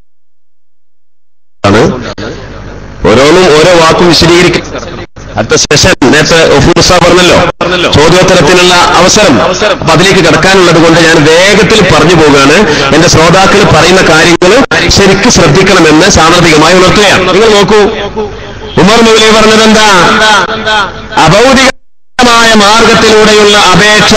ആണ് ഓരോന്നും ഓരോ വാക്കും വിശദീകരിക്കും അടുത്ത സെഷൻ നേരത്തെ ഒഫൂസ പറഞ്ഞല്ലോ ചോദ്യോത്തരത്തിനുള്ള അവസരം അപ്പൊ അതിലേക്ക് കിടക്കാനുള്ളത് കൊണ്ട് ഞാൻ വേഗത്തിൽ പറഞ്ഞു പോവുകയാണ് എന്റെ ശ്രോതാക്കൾ പറയുന്ന കാര്യങ്ങൾ ശരിക്കും ശ്രദ്ധിക്കണമെന്ന് സാന്ദർഭികമായി ഉണർത്തുകയാണ് നിങ്ങൾ നോക്കൂ ഉമർ മൗലി പറഞ്ഞത് എന്താ അഭൗതികമായ മാർഗത്തിലൂടെയുള്ള അപേക്ഷ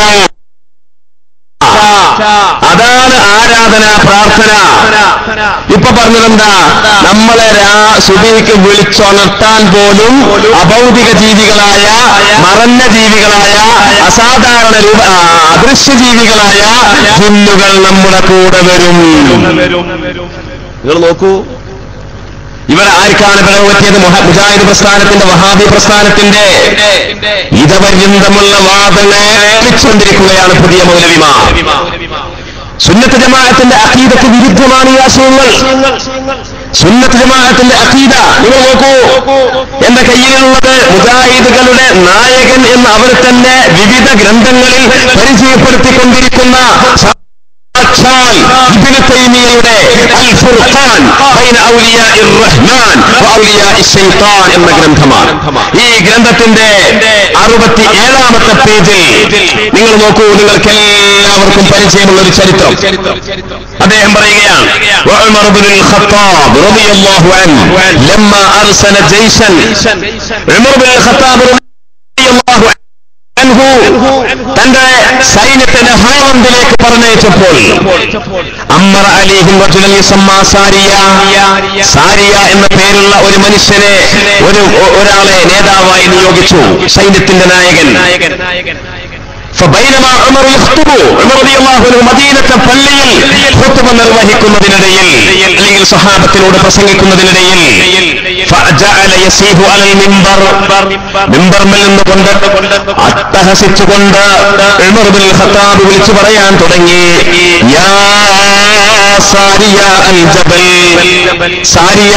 അതാണ് ആരാധന പ്രാർത്ഥന ഇപ്പൊ പറഞ്ഞതെന്താ നമ്മളെ രാ സുബിക്ക് വിളിച്ചുണർത്താൻ പോലും അഭൗതിക ജീവികളായ മറഞ്ഞ ജീവികളായ അസാധാരണ രൂപ ആ, അദൃശ്യ ജീവികളായ ജിന്നുകൾ നമ്മുടെ കൂടെ വരും നിങ്ങൾ നോക്കൂ ഇവർ ആർക്കാണ് പിഴവ് പറ്റിയത് മുഹ- മുജാഹിദ് പ്രസ്ഥാനത്തിന്റെ വഹാബി പ്രസ്ഥാനത്തിന്റെ ഇതപര്യന്തമുള്ള വാദങ്ങളെ വിളിച്ചുകൊണ്ടിരിക്കുകയാണ് പുതിയ മൗലവിമാർ സുന്നത്ത് ജമാഅത്തിന്റെ അഖീദക്ക് വിരുദ്ധമാണ് ഈ ആശയങ്ങൾ സുന്നത്ത് ജമാഅത്തിന്റെ അഖീദ നിങ്ങൾ നോക്കൂ എന്റെ കയ്യിലുള്ളത് മുജാഹിദുകളുടെ നായകൻ എന്ന് അവർ തന്നെ വിവിധ ഗ്രന്ഥങ്ങളിൽ പരിചയപ്പെടുത്തിക്കൊണ്ടിരിക്കുന്ന സാക്ഷാൽ ഇബ്നു തൈമിയയുടെ അൽ ഫുർഖാൻ ബൈന ഔലിയാഇർ റഹ്മാൻ വ ഔലിയാഇ ശൈത്താൻ എന്ന ഗ്രന്ഥമാണ് ഈ ഗ്രന്ഥത്തിന്റെ അറുപത്തി ഏഴാമത്തെ പേജിൽ നിങ്ങൾ നോക്കൂ നിങ്ങൾക്ക് എല്ലാവർക്കും പരിചയമുള്ള ഒരു ചരിത്രം അദ്ദേഹം പറയുകയാണ് وعمر بن الخطاب رضي الله عنه لما أرسل جيشا عمر بن الخطاب رضي الله عنه അൻഹു തന്റെ സൈന്യത്തിന് ഹാവന്തിലേക്ക് പറഞ്ഞയച്ചപ്പോൾ അമ്മർ അലിഹിം റജുലൻ യുസമ്മാ സാരിയ സാരിയ എന്ന പേരുള്ള ഒരു മനുഷ്യനെ ഒരു ഒ- ഒരാളെ നേതാവായി നിയോഗിച്ചു സൈന്യത്തിന്റെ നായകൻ فبينما عمر يخطب عمر رضي الله عنه മദീനത്തെ പള്ളിയിൽ ഖുത്ബ നിർവഹിക്കുന്നതിനിടയിൽ അല്ലെങ്കിൽ സഹാബത്തിനോട് പ്രസംഗിക്കുന്നതിനിടയിൽ فجعل يسيح على المنبر മിമ്പർമിൽ നിന്നുകൊണ്ട് അട്ടഹസിച്ചുകൊണ്ട് ഉമർ ബിൻ ഖത്താബ് വിളിച്ചു പറയാൻ തുടങ്ങി യാ സാരിയ അൽ ജബൽ സാരിയ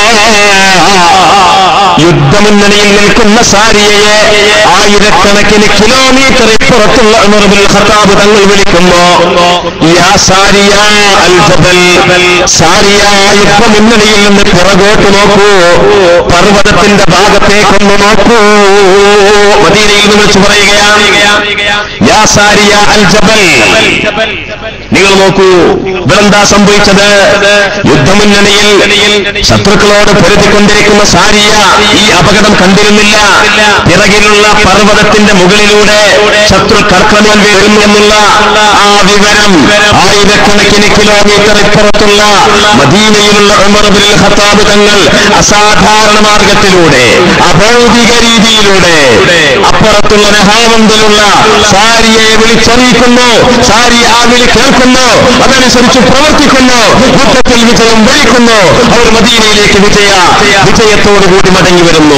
യുദ്ധമുന്നണിയിൽ നിൽക്കുന്ന സാരിയയെ ആയിരക്കണക്കിന് കിലോമീറ്റർ ഇപ്പുറത്തുള്ള ഉമർ ബിൻ ഖത്താബ് തങ്ങൾ വിളിക്കുന്നു യാ സാരിയ അൽ ജബൽ സാരിയ യുദ്ധമുന്നണിയിൽ നിന്ന് പിറകോട്ട് നോക്കൂ പർവ്വതത്തിന്റെ ഭാഗത്തേക്കൊന്ന് നോക്കൂ മദീനയിൽ നിന്ന് വിളിച്ചു പറയുകയാണ് യാ സാരിയ അൽ ജബൽ നിങ്ങൾ നോക്കൂ ഇവരെന്താ സംഭവിച്ചത് യുദ്ധമുന്നണിയിൽ ശത്രുക്കളോട് പൊരുതിക്കൊണ്ടിരിക്കുന്ന സാരിയ ഈ അപകടം കണ്ടിരുന്നില്ല പിറകിലുള്ള പർവ്വതത്തിന്റെ മുകളിലൂടെ ശത്രു കർക്കമേൽ വരുന്നു എന്നുള്ള ആ വിവരം ആയിരക്കണക്കിന് കിലോമീറ്റർ ഇപ്പുറത്തുള്ള മദീനയിലുള്ള ഉമർ ബിൻ ഖത്താബ് തങ്ങൾ അസാധാരണ മാർഗത്തിലൂടെ അഭൗതിക രീതിയിലൂടെ അപ്പുറത്തുള്ള നഹാവന്തിലുള്ള സാരിയെ വിളിച്ചറിയിക്കുന്നു സാരി ആ വിളി കേൾക്കുന്നു അതനുസരിച്ച് പ്രവർത്തിക്കുന്നു യുദ്ധത്തിൽ വിജയം വരിക്കുന്നു അവർ മദീനയിലേക്ക് വിജയ വിജയത്തോടു കൂടി മടങ്ങി വരുന്നു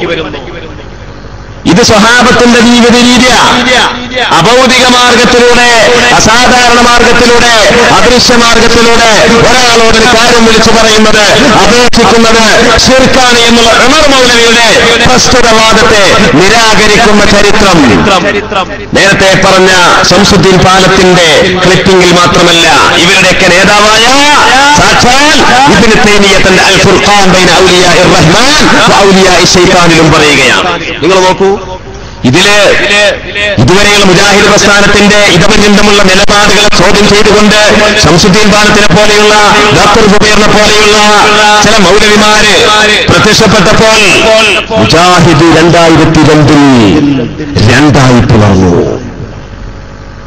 ഇത് സ്വഹാബത്തിന്റെ ജീവിത രീതിയ അഭൗതിക മാർഗത്തിലൂടെ അസാധാരണ മാർഗത്തിലൂടെ അദൃശ്യ മാർഗത്തിലൂടെ ഒരാളോട് ഒരു കാര്യം വിളിച്ചു പറയുന്നത് അപേക്ഷിക്കുന്നത് ശിർക്കാണ് എന്നുള്ള ഉമർ മൗലവിയുടെ പ്രസ്തുതവാദത്തെ നിരാകരിക്കുന്ന ചരിത്രം നേരത്തെ പറഞ്ഞ ശംസുദ്ദീൻ പാലത്തിന്റെ ക്ലിപ്പിംഗിൽ മാത്രമല്ല ഇവരുടെയൊക്കെ നേതാവായ സാക്ഷാൽ ഇബ്നു തൈമിയ്യത്തിന്റെ അൽ ഫുർഖാൻ ബൈന ഔലിയാ റഹ്മാൻ വ ഔലിയാ ശൈത്താനിലും പറയുകയാണ് നിങ്ങൾ നോക്കൂ ഇതില് ഇതുവരെയുള്ള മുജാഹിദ് പ്രസ്ഥാനത്തിന്റെ ഇതപര്യന്തമുള്ള നിലപാടുകളെ ചോദ്യം ചെയ്തുകൊണ്ട് ശംസുദ്ദീൻ പാലത്തിനെ പോലെയുള്ള ഡോക്ടർ സുബൈറിനെ പോലെയുള്ള ചില മൗലവിമാര് പ്രത്യക്ഷപ്പെട്ടപ്പോൾ മുജാഹിദ് രണ്ടായിരത്തി രണ്ടിൽ രണ്ടായി പിളർന്നു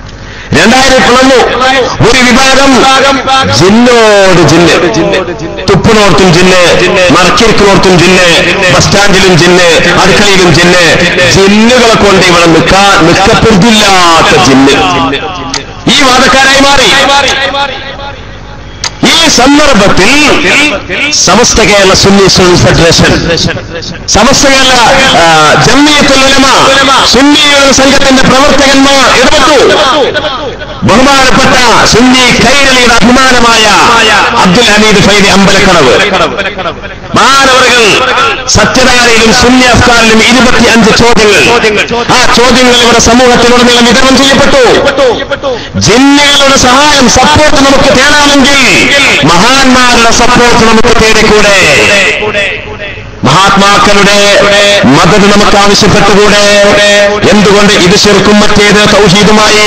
രണ്ടായിരം പിളർന്നു ഒരു വിഭാഗം ജിന്നോട് ജിന്ന് തുപ്പണോർത്തും ജിന്ന് മറക്കിരിക്കണോർത്തും ജിന്ന് ബസ് സ്റ്റാൻഡിലും ജിന്ന് അടുക്കളയിലും ജിന്ന് ജിന്നുകളെ കൊണ്ട് ഇവിടെ നിൽക്കാൻ നിൽക്കപ്പെടുന്നില്ലാത്ത ജിന്ന് ഈ വാദക്കാരായി മാറി ഈ സന്ദർഭത്തിൽ സമസ്ത കേരള സുന്നി സ്റ്റുഡൻസ് ഫെഡറേഷൻ സമസ്ത കേരള ആ, ജംഇയ്യത്തുൽ ഉലമ സുന്നി യുവജന സംഘത്തിന്റെ പ്രവർത്തകന്മാർ ഇടപെട്ടു ബഹുമാനപ്പെട്ട സുന്നി കൈരളിയുടെ അഭിമാനമായ അബ്ദുൽ ഹമീദ് ഫൈദി അമ്പലക്കടവ് മഹാനവറുകൾ സത്യധാരയിലും സുന്നി അഫ്കാറിലും ഇരുപത്തിയഞ്ച് ചോദ്യങ്ങൾ ആ ചോദ്യങ്ങൾ ഇവിടെ സമൂഹത്തിലുടനീളം വിതരണം ചെയ്യപ്പെട്ടു ജിന്നുകളുടെ സഹായം സപ്പോർട്ട് നമുക്ക് തേടാമെങ്കിൽ മഹാന്മാരുടെ സപ്പോർട്ട് നമുക്ക് തേടിക്കൂടെ മഹാത്മാക്കളുടെ മദത് നമുക്ക് ആവശ്യപ്പെട്ടുകൂടെ എന്തുകൊണ്ട് ഇത് ശരിക്കും മറ്റേത് തൗഹീദുമായി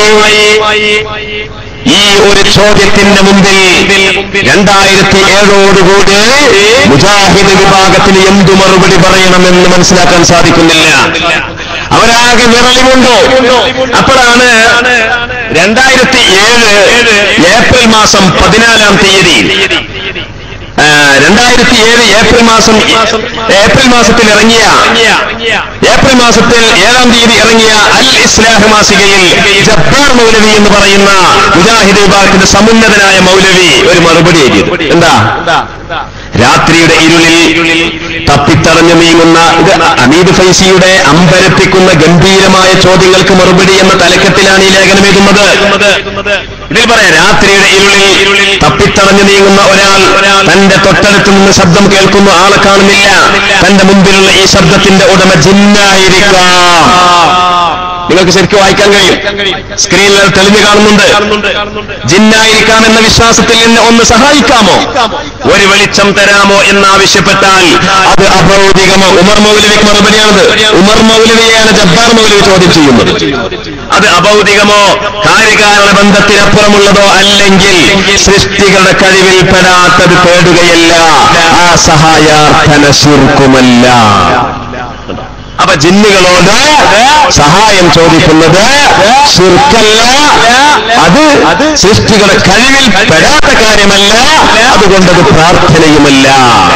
ഈ ഒരു ചോദ്യത്തിന്റെ മുമ്പിൽ രണ്ടായിരത്തി ഏഴോടുകൂടി മുജാഹിദ് വിഭാഗത്തിന് എന്തു മറുപടി പറയണമെന്ന് മനസ്സിലാക്കാൻ സാധിക്കുന്നില്ല അവരാകെ വിറളിമുണ്ടോ അപ്പോഴാണ് രണ്ടായിരത്തി ഏഴ് ഏപ്രിൽ മാസം പതിനാലാം തീയതി ആ, രണ്ടായിരത്തി ഏഴ് ഏപ്രിൽ മാസം ഏപ്രിൽ മാസത്തിൽ ഇറങ്ങിയ ഏപ്രിൽ മാസത്തിൽ ഏഴാം തീയതി ഇറങ്ങിയ അൽ ഇസ്ലാഹ് മാസികയിൽ ജബ്ബാർ മൗലവി എന്ന് പറയുന്ന മുജാഹിദ് വിഭാഗത്തിന്റെ സമുന്നതനായ മൗലവി ഒരു മറുപടി എഴുതിയത് എന്താ രാത്രിയുടെ ഇരുളിൽ തപ്പിത്തടഞ്ഞു നീങ്ങുന്ന ഇത് അമീദ് ഫൈസിയുടെ അമ്പരപ്പിക്കുന്ന ഗംഭീരമായ ചോദ്യങ്ങൾക്ക് മറുപടി എന്ന തലക്കെട്ടിലാണ് ഈ ലേഖനം എഴുതുന്നത് ഇതിൽ പറയാം രാത്രിയുടെ ഇരുളിൽ തപ്പിത്തടഞ്ഞു നീങ്ങുന്ന ഒരാൾ തന്റെ തൊട്ടടുത്ത് നിന്ന് ശബ്ദം കേൾക്കുന്ന ആളെ കാണുന്നില്ല തന്റെ മുമ്പിലുള്ള ഈ ശബ്ദത്തിന്റെ ഉടമ ജിന്നായിരിക്കാം നിങ്ങൾക്ക് ശരിക്കും വായിക്കാൻ കഴിയും സ്ക്രീനിൽ അത് തെളിഞ്ഞു കാണുന്നുണ്ട് ജിന്നായിരിക്കാം എന്ന വിശ്വാസത്തിൽ എന്നെ ഒന്ന് സഹായിക്കാമോ ഒരു വെളിച്ചം തരാമോ എന്നാവശ്യപ്പെട്ടാൽ അത് അഭൗതികമോ ഉമർ മൗലവിക്ക് മറുപടിയാണത് ഉമർ മൗലവിയെയാണ് ജബ്ബാർ മൗലവി ചോദ്യം ചെയ്യുന്നത് അത് അഭൗതികമോ കാര്യകാരണ ബന്ധത്തിനപ്പുറമുള്ളതോ അല്ലെങ്കിൽ സൃഷ്ടികളുടെ കഴിവിൽ പെടാത്തത് തേടുകയല്ല ആ സഹായാർത്ഥന ശുർക്കുമല്ല അപ്പൊ ജിന്നുകളോട് സഹായം ചോദിക്കുന്നത് ശുർക്കല്ല അത് സൃഷ്ടികളുടെ കഴിവിൽ പെടാത്ത കാര്യമല്ല അതുകൊണ്ടത് പ്രാർത്ഥനയുമല്ല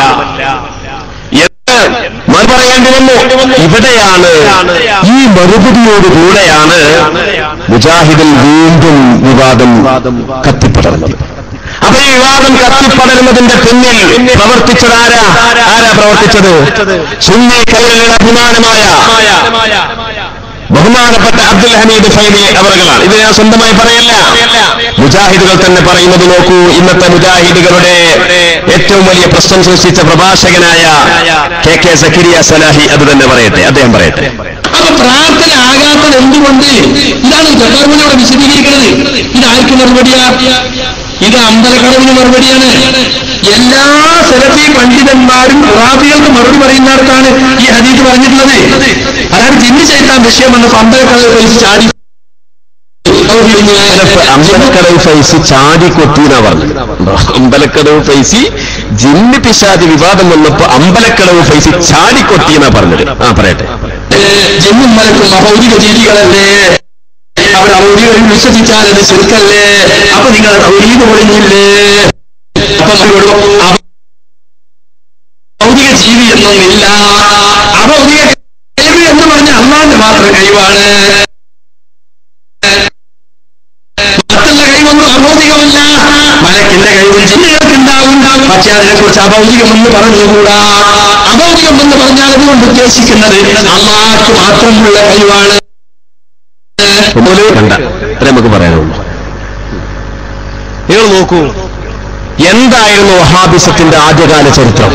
എന്ന് മറുപറയേണ്ടി വന്നു ഇവിടെയാണ് ഈ മറുപടിയോടുകൂടെയാണ് മുജാഹിദിൽ വീണ്ടും വിവാദം കത്തിപ്പടർന്നത് അപ്പൊ ഈ വിവാദം കത്തിപ്പടരുന്നതിന്റെ പിന്നിൽ പ്രവർത്തിച്ചതാരാ ആരാ പ്രവർത്തിച്ചത് സുന്നി കൈകളുടെ അഭിമാനമായ ബഹുമാനപ്പെട്ട അബ്ദുൽ ഹമീദ് ഫൈദി അവറുകളാണ് ഇത് ഞാൻ സ്വന്തമായി പറയല്ല മുജാഹിദുകൾ തന്നെ പറയുന്നത് നോക്കൂ ഇന്നത്തെ മുജാഹിദുകളുടെ ഏറ്റവും വലിയ പ്രശ്നം സൃഷ്ടിച്ച പ്രഭാഷകനായ കെ കെ സക്കിരിയ സലാഹി അത് തന്നെ പറയട്ടെ അദ്ദേഹം പറയട്ടെ അപ്പൊ പ്രാർത്ഥന ആകാത്തത് എന്തുകൊണ്ട് ഇതാണ് ജബ്ബാർമനോട് വിശദീകരിക്കുന്നത് ഇതാർക്ക് മറുപടിയാ ഇത് അമ്പലക്കടവിന് മറുപടിയാണ് എല്ലാ സെലഫി പണ്ഡിതന്മാരും ഖുറാബികൾക്ക് മറുപടി പറയുന്നിടത്താണ് ഈ ഹദീസ് പറഞ്ഞിട്ടുള്ളത് അതായത് ജിന്ന് ചെയ്താൻ വിഷയം വന്നപ്പോ അമ്പലക്കടവ് പൈസ ചാടി അമ്പലക്കടവ് ഫൈസി ചാടി കൊത്തിന്നാ പറഞ്ഞത് അമ്പലക്കടവ് ഫൈസി ജിന്ന് പിശാദി വിവാദം വന്നപ്പോ അമ്പലക്കടവ് ഫൈസി ചാടി കൊത്തിന്നാ പറഞ്ഞത് ആ പറയട്ടെ ജിന്നും മലക്കും അഭൗതിക ജീവികളല്ലേ അവർ ഔദ്യോഗികൾ വിശ്വസിച്ചാൽ അത് ശുൽക്കല്ലേ അപ്പൊ നിങ്ങൾ ഔദ്യോഗിക പൊളിഞ്ഞില്ലേ അപ്പൊ നമ്മളോട് ഭൗതിക ജീവി എന്നൊന്നില്ല അഭൗതിക കഴിവ് എന്ന് പറഞ്ഞ അള്ളാന്റെ മാത്രം കഴിവാണ് മറ്റുള്ള കഴിവൊന്നും അഭൗതികമല്ല മലക്കിന്റെ കഴിവും ജിന്നുകൾക്കുണ്ടാവും പക്ഷെ അതിനെക്കുറിച്ച് അഭൗതികമെന്ന് പറഞ്ഞുകൂടാ അഭൗതികമെന്ന് പറഞ്ഞാൽ അതുകൊണ്ട് ഉദ്ദേശിക്കുന്നത് അള്ളാഹ്ക്ക് മാത്രമുള്ള കഴിവാണ് ഒന്നുകൂടി കണ്ട അത്രേ നമുക്ക് പറയാനുള്ളൂ നിങ്ങൾ നോക്കൂ എന്തായിരുന്നു വഹാബിസത്തിന്റെ ആദ്യകാല ചരിത്രം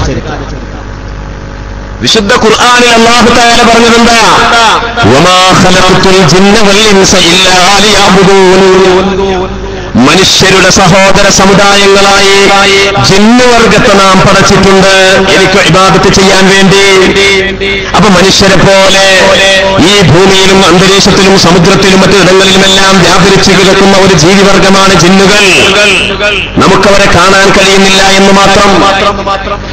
വിശുദ്ധ ഖുർആനിൽ അല്ലാഹു തആല പറഞ്ഞതെന്താ വമാ ഖലഖത്തുൽ ജിന്ന വൽ ഇൻസ ഇല്ലാ ലിയഅ്ബുദൂൻ മനുഷ്യരുടെ സഹോദര സമുദായങ്ങളായി ജിന്നുവർഗത്തെ നാം പടച്ചിട്ടുണ്ട് എനിക്ക് ഇബാദത്ത് ചെയ്യാൻ വേണ്ടി അപ്പൊ മനുഷ്യരെ പോലെ ഈ ഭൂമിയിലും അന്തരീക്ഷത്തിലും സമുദ്രത്തിലും മറ്റിടങ്ങളിലുമെല്ലാം വ്യാപരിച്ചു കിടക്കുന്ന ഒരു ജീവിവർഗമാണ് ജിന്നുകൾ നമുക്കവരെ കാണാൻ കഴിയുന്നില്ല എന്ന് മാത്രം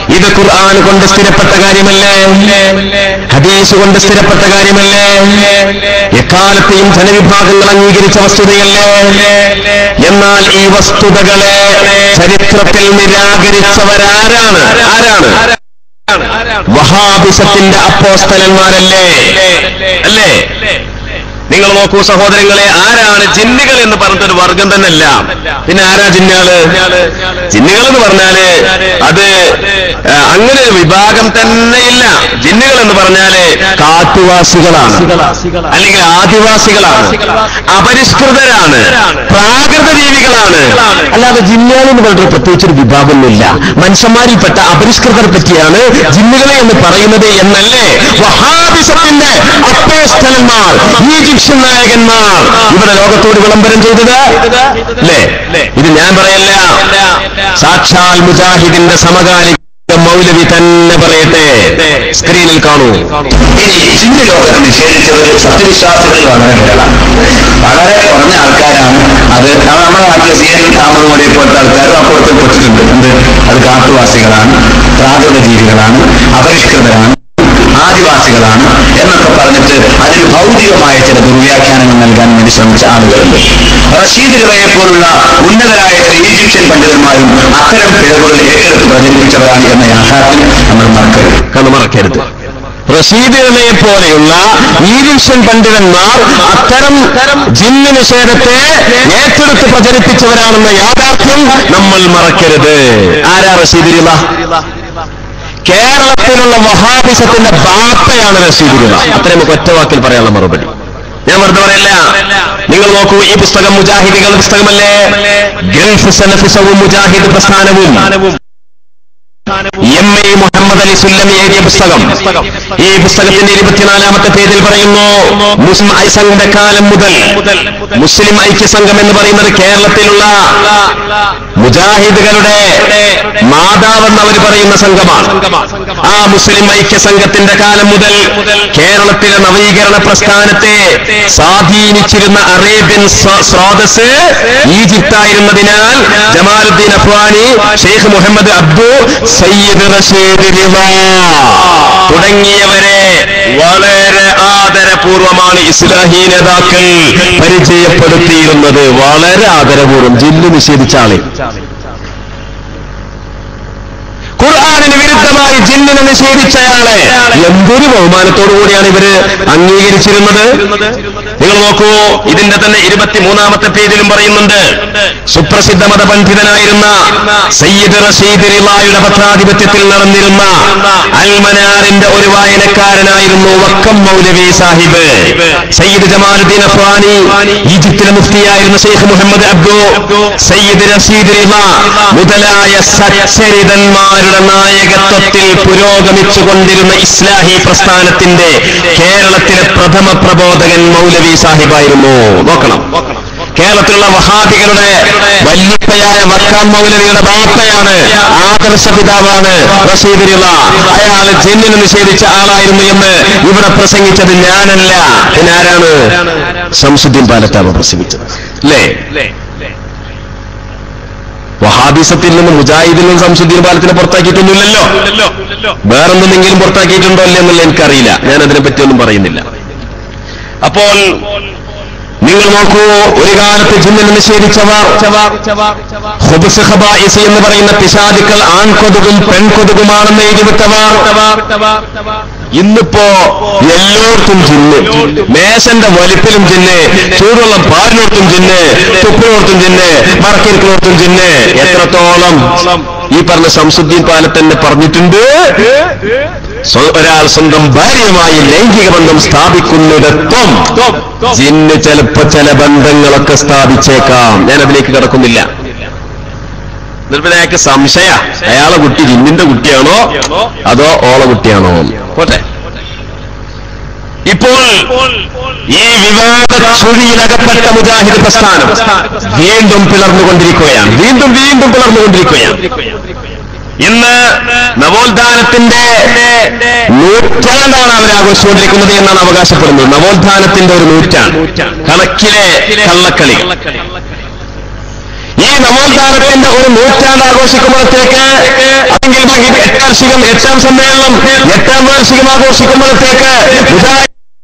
ഇത് ഖുർആൻ കൊണ്ട് സ്ഥിരപ്പെട്ട കാര്യമല്ലേ ഹദീസ് കൊണ്ട് സ്ഥിരപ്പെട്ട കാര്യമല്ലേ എക്കാലത്തെയും ജനവിഭാഗങ്ങൾ അംഗീകരിച്ച വസ്തുതയല്ലേ എന്നാൽ ഈ വസ്തുതകളെ ചരിത്രത്തിൽ നിരാകരിച്ചവരാരാണ് ആരാണ് വഹാബിസത്തിന്റെ അപ്പോസ്തലന്മാരല്ലേ അല്ലേ നിങ്ങൾ നോക്കൂ സഹോദരങ്ങളെ ആരാണ് ജിന്നുകൾ എന്ന് പറഞ്ഞിട്ടൊരു വർഗം തന്നെയല്ല പിന്നെ ആരാ ജിന്നുകള് ജിന്നുകൾ എന്ന് പറഞ്ഞാല് അത് ആ, അങ്ങനെ ഒരു വിഭാഗം തന്നെയില്ല ജിന്നുകൾ എന്ന് പറഞ്ഞാല് കാട്ടുവാസികളാണ് അല്ലെങ്കിൽ ആദിവാസികളാണ് അപരിഷ്കൃതരാണ് പ്രാകൃത ജീവികളാണ് അല്ലാതെ ജിന്നുകൾ എന്ന് പറഞ്ഞിട്ട് പ്രത്യേകിച്ചൊരു വിഭാഗമൊന്നുമില്ല മനുഷ്യന്മാരിൽപ്പെട്ട അപരിഷ്കൃതരെ പറ്റിയാണ് ജിന്നുകളെ എന്ന് പറയുന്നത് എന്നല്ലേ വഹാബിസത്തിന്റെ അപ്പോസ്തലന്മാർ ഈജിപ്ഷ്യൻ നായകന്മാർ ഇവിടെ ലോകത്തോട് വിളംബരം ചെയ്തത് അല്ലേ ഇത് ഞാൻ പറയല്ല സാക്ഷാൽ മുജാഹിദിന്റെ സമകാലിക മൗലവി തന്നെ പറയട്ടെ സ്ക്രീനിൽ കാണൂ ഇനി ജിന്ന് ലോകത്ത് നിഷേധിച്ചവർ സത്യവിശ്വാസികൾ വളരെ വിരളാണ് വളരെ കുറഞ്ഞ ആൾക്കാരാണ് അത് അത് നമ്മുടെ നാട്ടിലെ സി എൻ താമര മോലെ പോലത്തെ ആൾക്കാരും അപ്പുറത്ത് പെട്ടിട്ടുണ്ട് എന്ത് അത് കാട്ടുവാസികളാണ് പ്രാകൃത ജീവികളാണ് അപരിഷ്കൃതരാണ് ആദിവാസികളാണ് എന്നൊക്കെ പറഞ്ഞിട്ട് അതിന് ഭൗതികമായ ചില ദുർവ്യാഖ്യാനങ്ങൾ നൽകാൻ വേണ്ടി ശ്രമിച്ച ആളുകളുണ്ട് റഷീദ് റിവയെ പോലുള്ള ഉന്നതരായ ചില ഈജിപ്ഷ്യൻ പണ്ഡിതന്മാരും അത്തരം പിഴവുകൾ ഏറ്റെടുത്ത് പ്രചരിപ്പിച്ചവരാണ് എന്ന യാഥാർത്ഥ്യം നമ്മൾ മറക്കരുത് കണ്ണു മറക്കരുത് റഷീദുകളെ പോലെയുള്ള ഈജിപ്ഷ്യൻ പണ്ഡിതന്മാർ അത്തരം ജിന്ന് നിഷേധത്തെ ഏറ്റെടുത്ത് പ്രചരിപ്പിച്ചവരാണെന്ന യാഥാർത്ഥ്യം നമ്മൾ മറക്കരുത് ആരാ റഷീദുല കേരളത്തിലുള്ള വഹാബിസത്തിന്റെ ബാപ്പയാണ് റഷീദുല അത്ര നമുക്ക് ഒറ്റ വാക്കിൽ പറയാനുള്ള മറുപടി ഞാൻ വെറുതെ പറയല്ല നിങ്ങൾ നോക്കൂ ഈ പുസ്തകം മുജാഹിദികളുടെ പുസ്തകമല്ലേ ഗൾഫ് സലഫിസവും മുജാഹിദ് പ്രസ്ഥാനവും എം എ മുഹമ്മദ് അലി സുല്ലമി എഴുതിയ പുസ്തകം ഈ പുസ്തകത്തിന്റെ ഇരുപത്തിനാലാമത്തെ പേജിൽ പറയുന്നു മുസ്ലിം ഐസംഘിന്റെ കാലം മുതൽ മുസ്ലിം ഐക്യസംഘം എന്ന് പറയുന്നത് കേരളത്തിലുള്ള മുജാഹിദുകളുടെ മാതാവെന്ന് അവർ പറയുന്ന സംഘമാണ് ആ മുസ്ലിം ഐക്യസംഘത്തിന്റെ കാലം മുതൽ കേരളത്തിലെ നവീകരണ പ്രസ്ഥാനത്തെ സ്വാധീനിച്ചിരുന്ന അറേബ്യൻ സ്ര- സ്രോതസ് ഈജിപ്തായിരുന്നതിനാൽ ജമാലുദ്ദീൻ അഫ്വാനി ഷെയ്ഖ് മുഹമ്മദ് അബ്ദു സയ്യിദ് റഷീദ് റിള തുടങ്ങിയവരെ വളരെ ആദരപൂർവമാണ് ഇസ്ലാഹി നേതാക്കൾ പരിചയപ്പെടുത്തിയിരുന്നത് വളരെ ആദരപൂർവ്വം ജില്ലു നിഷേധിച്ച ആളെ ഖുർആാനിന് വിരുദ്ധമായി ജിന്നിനെ നിഷേധിച്ചയാളെ എന്തൊരു ബഹുമാനത്തോടു കൂടിയാണ് ഇവര് അംഗീകരിച്ചിരുന്നത് നിങ്ങൾ നോക്കൂ ഇതിന്റെ തന്നെ ഇരുപത്തിമൂന്നാമത്തെ പേജിലും പറയുന്നുണ്ട് സുപ്രസിദ്ധ മതപണ്ഡിതനായിരുന്ന സയ്യിദ് റഷീദ് റിളായുടെ പത്രാധിപത്യത്തിൽ നടന്നിരുന്ന അൽമനാറിന്റെ ഒരു വായനക്കാരനായിരുന്നു വക്കം മൗലവി സാഹിബ് സയ്യിദ് ജമാലുദ്ദീൻ അഫ്വാനി ഈജിപ്തിലെ മുഫ്തിയായിരുന്ന ഷെയ്ഖ് മുഹമ്മദ് അബ്ദു സയ്യിദ് റഷീദ് റിള മുതലായ സച്ചരിതന്മാരുടെ നായകത്വത്തിൽ പുരോഗമിച്ചുകൊണ്ടിരുന്ന ഇസ്ലാഹി പ്രസ്ഥാനത്തിന്റെ കേരളത്തിലെ പ്രഥമ പ്രബോധകൻ മൗലവി സാഹിബായിരുന്നു നോക്കണം കേരളത്തിലുള്ള വഹാബികളുടെ വല്യപ്പയായ വക്കാം മൗലവിയുടെ ബാപ്പയാണ് ആദർശ പിതാവാണ് റഷീദ് റിള അയാൾ ജന്നിന് നിഷേധിച്ച ആളായിരുന്നു എന്ന് ഇവിടെ പ്രസംഗിച്ചത് ഞാനല്ല പിന്നെ ആരാണ് ശംസുദ്ദീൻ പാലത്താണ് പ്രസംഗിച്ചത് അല്ലേ വഹാബിസത്തിൽ നിന്ന് മുജാഹിദിൽ നിന്ന് സംസുദ്ദീൻ പാലത്തിനെ പുറത്താക്കിയിട്ടൊന്നുമില്ലല്ലോ വേറൊന്നെങ്കിലും പുറത്താക്കിയിട്ടുണ്ടോ ഇല്ല എന്നുള്ള എനിക്കറിയില്ല ഞാൻ അതിനെ പറ്റിയൊന്നും പറയുന്നില്ല അപ്പോൾ നിങ്ങൾ നോക്കൂ ഒരു കാലത്ത് ജിന്നിനെ നിഷേധിച്ചവർ ഹുബ്സ് ഖബായിസ് എന്ന് പറയുന്ന പിശാചുക്കൾ ആൺകൊതുകും പെൺകൊതുകുമാണെന്ന് എഴുതിവിട്ടവർ ഇന്നിപ്പോ എല്ലായിടത്തും ജിന്ന് മേശന്റെ വലിപ്പിലും ജിന്ന് ചൂടുവെള്ളം പാലിനോർത്തും ജിന്ന് തുപ്പിനോർത്തും ജിന്ന് മറക്കിരിക്കുന്നോർത്തും ജിന്ന് എത്രത്തോളം ഈ പറഞ്ഞ ശംസുദ്ദീൻ പാലത്തന്നെ പറഞ്ഞിട്ടുണ്ട് സ്വ- ഒരാൾ സ്വന്തം ഭാര്യയുമായി ലൈംഗിക ബന്ധം സ്ഥാപിക്കുന്നിടത്തും ജിന്ന് ചിലപ്പോ ചില ബന്ധങ്ങളൊക്കെ സ്ഥാപിച്ചേക്കാം ഞാൻ അതിലേക്ക് കിടക്കുന്നില്ല എന്നിട്ട് അയാൾക്ക് സംശയ അയാളെ കുട്ടി ജിന്നിന്റെ കുട്ടിയാണോ അതോ ഓളെ കുട്ടിയാണോ പോട്ടെ ഇപ്പോൾ ഈ വിവാദ ചുഴിയിലകപ്പെട്ട മുജാഹിദ് പ്രസ്ഥാനം വീണ്ടും പിളർന്നുകൊണ്ടിരിക്കുകയാണ് വീണ്ടും വീണ്ടും പിളർന്നുകൊണ്ടിരിക്കുകയാണ് ഇന്ന് നവോത്ഥാനത്തിന്റെ നൂറ്റാണ്ടാണ് അവർ ആഘോഷിച്ചുകൊണ്ടിരിക്കുന്നത് എന്നാണ് അവകാശപ്പെടുന്നത് നവോത്ഥാനത്തിന്റെ ഒരു നൂറ്റാണ്ട് കണക്കിലെ കള്ളക്കളി ഈ നവോത്ഥാനത്തിന്റെ ഒരു നൂറ്റാണ്ട് ആഘോഷിക്കുമ്പോഴത്തേക്ക് അല്ലെങ്കിൽ ഈ എട്ടാർഷികം എട്ടാം സമ്മേളനം എട്ടാം വാർഷികം ആഘോഷിക്കുമ്പോഴത്തേക്ക് മുജാഹിദ്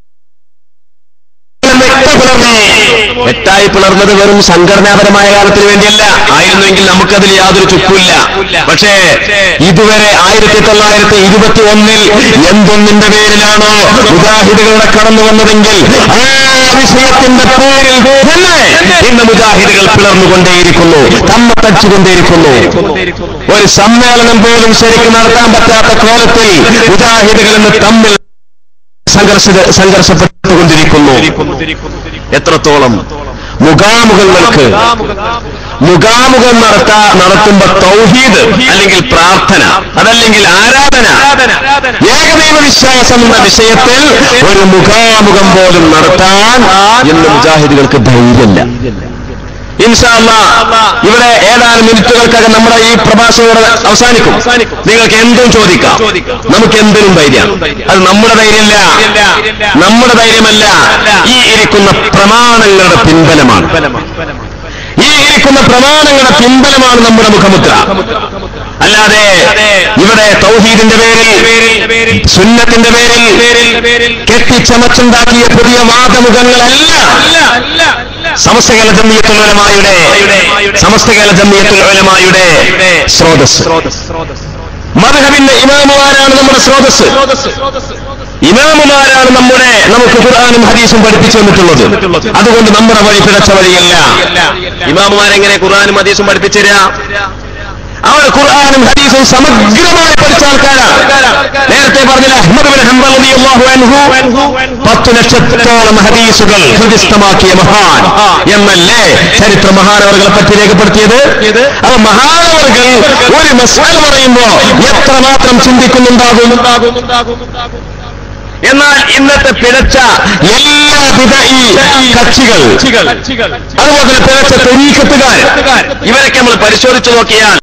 എട്ടായി പിളർന്നത് വെറും സംഘടനാപരമായ കാലത്തിന് വേണ്ടിയല്ല ആയിരുന്നുവെങ്കിൽ നമുക്കതിൽ യാതൊരു ചുക്കുമില്ല പക്ഷേ ഇതുവരെ ആയിരത്തി തൊള്ളായിരത്തി ഇരുപത്തി ഒന്നിൽ എന്തൊന്നിന്റെ പേരിലാണോ മുജാഹിദുകളുടെ കടന്നു വന്നതെങ്കിൽ ആ വിഷയത്തിന്റെ പേരിൽ തന്നെ ഇന്ന് മുജാഹിദുകൾ പിളർന്നുകൊണ്ടേയിരിക്കുന്നു തമ്മത്തച്ചുകൊണ്ടേയിരിക്കുന്നു ഒരു സമ്മേളനം പോലും ശരിക്കും നടത്താൻ പറ്റാത്ത കോലത്തിൽ മുജാഹിദുകൾ ഇന്ന് തമ്മിൽ സംഘർഷ സംഘർഷപ്പെട്ടുകൊണ്ടിരിക്കുന്നു എത്രത്തോളം മുഖാമുഖങ്ങൾക്ക് മുഖാമുഖം നടത്താ നടത്തുമ്പോ തൗഹീദ് അല്ലെങ്കിൽ പ്രാർത്ഥന അതല്ലെങ്കിൽ ആരാധന ഏകദൈവ വിശ്വാസം എന്ന വിഷയത്തിൽ ഒരു മുഖാമുഖം പോലും നടത്താൻ ഇന്ന് മുജാഹിദുകൾക്ക് ധൈര്യമില്ല ഇൻഷാല്ല ഇവിടെ ഏതാനും മിനിറ്റുകൾക്കകം നമ്മുടെ ഈ പ്രഭാഷണം ഇവിടെ അവസാനിക്കും നിങ്ങൾക്ക് എന്തും ചോദിക്കാം നമുക്ക് എന്തിനും ധൈര്യം അത് നമ്മുടെ ധൈര്യമല്ല നമ്മുടെ ധൈര്യമല്ല ഈ ഇരിക്കുന്ന പ്രമാണങ്ങളുടെ പിൻബലമാണ് ഈ ഇരിക്കുന്ന പ്രമാണങ്ങളുടെ പിൻബലമാണ് നമ്മുടെ മുഖമുദ്ര അല്ലാതെ ഇവിടെ തൗഹീദിന്റെ പേരിൽ സുന്നത്തിന്റെ പേരിൽ കെട്ടിച്ചമച്ചുണ്ടാക്കിയ പുതിയ വാദമുഖങ്ങളല്ല സമസ്ത കേരള ജമ്മിയത്തുൽ ഉലമായുടെ സമസ്ത കേരള ജമ്മിയത്തുൽ ഉലമായുടെ സ്രോതസ് മധുഹബിന്റെ ഇമാമുമാരാണ് നമ്മുടെ സ്രോതസ് ഇമാമുമാരാണ് നമ്മുടെ നമുക്ക് ഖുർആാനും ഹദീസും പഠിപ്പിച്ചു തന്നിട്ടുള്ളത് അതുകൊണ്ട് നമ്മുടെ വഴി പിഴച്ച വഴിയല്ല ഇമാമുമാരെങ്ങനെ ഖുർആാനും ഹദീസും പഠിപ്പിച്ചുതരാ അവർ ഖുർആാനും ഹദീസും സമഗ്രമായി പഠിച്ച ആൾക്കാരാണ് നേരത്തെ പറഞ്ഞില്ല അഹ്മദ് ബിൻ ഹംബൽ റളിയല്ലാഹു അൻഹു പത്ത് ലക്ഷത്തോളം ഹദീസുകൾ ഹൃദിസ്ഥമാക്കിയ മഹാൻ എന്നല്ലേ ചരിത്ര മഹാനവറുകളെ പറ്റി രേഖപ്പെടുത്തിയത് അപ്പൊ മഹാനവറുകൾ ഒരു മസാല പറയുമ്പോ എത്രമാത്രം ചിന്തിക്കുന്നുണ്ടാകും എന്നാൽ ഇന്നത്തെ പിഴച്ച എല്ലാ വിധ ഈ കക്ഷികൾ അതുപോലെ തന്നെ പിഴച്ച തെരീക്കത്തുകാർ ഇവരൊക്കെ നമ്മൾ പരിശോധിച്ചു നോക്കിയാൽ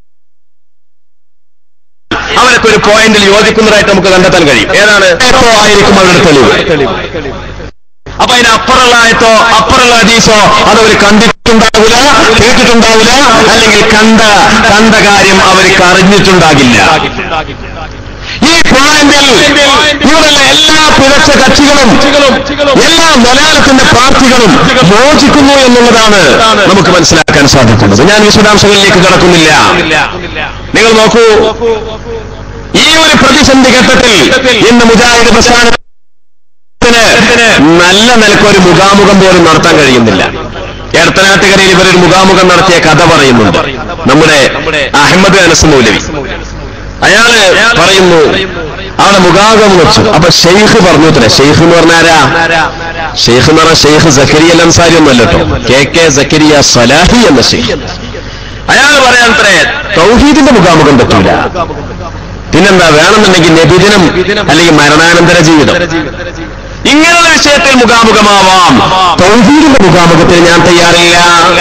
അവരൊക്കെ ഒരു പോയിന്റിൽ യോജിക്കുന്നതായിട്ട് നമുക്ക് കണ്ടെത്താൻ കഴിയും ഏതാണ് ഏതോ ആയിരിക്കും അവരുടെ തെളിവ് അപ്പൊ അതിന് അപ്പുറമുള്ള ആയത്തോ അപ്പുറമുള്ള ഹദീസോ അതവർ കണ്ടിട്ടുണ്ടാവില്ല കേട്ടിട്ടുണ്ടാവില്ല അല്ലെങ്കിൽ കണ്ട കണ്ട കാര്യം അവർക്ക് അറിഞ്ഞിട്ടുണ്ടാകില്ല ഈ പോയിന്റിൽ ഇവിടെയുള്ള എല്ലാ പിഴച്ച കക്ഷികളും എല്ലാ മലയാളത്തിന്റെ പാർട്ടികളും യോജിക്കുന്നു എന്നുള്ളതാണ് നമുക്ക് മനസ്സിലാക്കാൻ സാധിക്കുന്നത് ഞാൻ വിശദാംശങ്ങളിലേക്ക് കടക്കുന്നില്ല നിങ്ങൾ നോക്കൂ ഈ ഒരു പ്രതിസന്ധി ഘട്ടത്തിൽ ഇന്ന് മുജാഹിദ് പ്രസ്ഥാനത്തിന് നല്ല നിലക്ക് ഒരു മുഖാമുഖം പോലും നടത്താൻ കഴിയുന്നില്ല എടത്തനാട്ടുകരയിൽ ഇവരൊരു മുഖാമുഖം നടത്തിയ കഥ പറയുന്നുണ്ട് നമ്മുടെ അഹമ്മദ് അനസ് മൗലവി അയാള് പറയുന്നു അവിടെ മുഖാമുഖം വെച്ചു അപ്പൊ ഷെയ്ഖ് പറഞ്ഞു ഇത്ര ഷെയ്ഖ് എന്ന് പറഞ്ഞാരാ ഷെയ്ഖ് എന്ന് പറഞ്ഞ ഷെയ്ഖ് സക്കരിയ അൽ അൻസാരി ഒന്നല്ല കേട്ടോ കെ കെ സക്കരിയ സലാഹി എന്ന ഷെയ്ഖ് അയാൾ പറയാനത്രേ തൗഹീദിന്റെ മുഖാമുഖം പറ്റൂല പിന്നെന്താ വേണമെന്നുണ്ടെങ്കിൽ നബിദിനം അല്ലെങ്കിൽ മരണാനന്തര ജീവിതം ഇങ്ങനെയുള്ള വിഷയത്തിൽ മുഖാമുഖമാവാം തൗഹീദിന്റെ മുഖാമുഖത്തിന് ഞാൻ തയ്യാറില്ല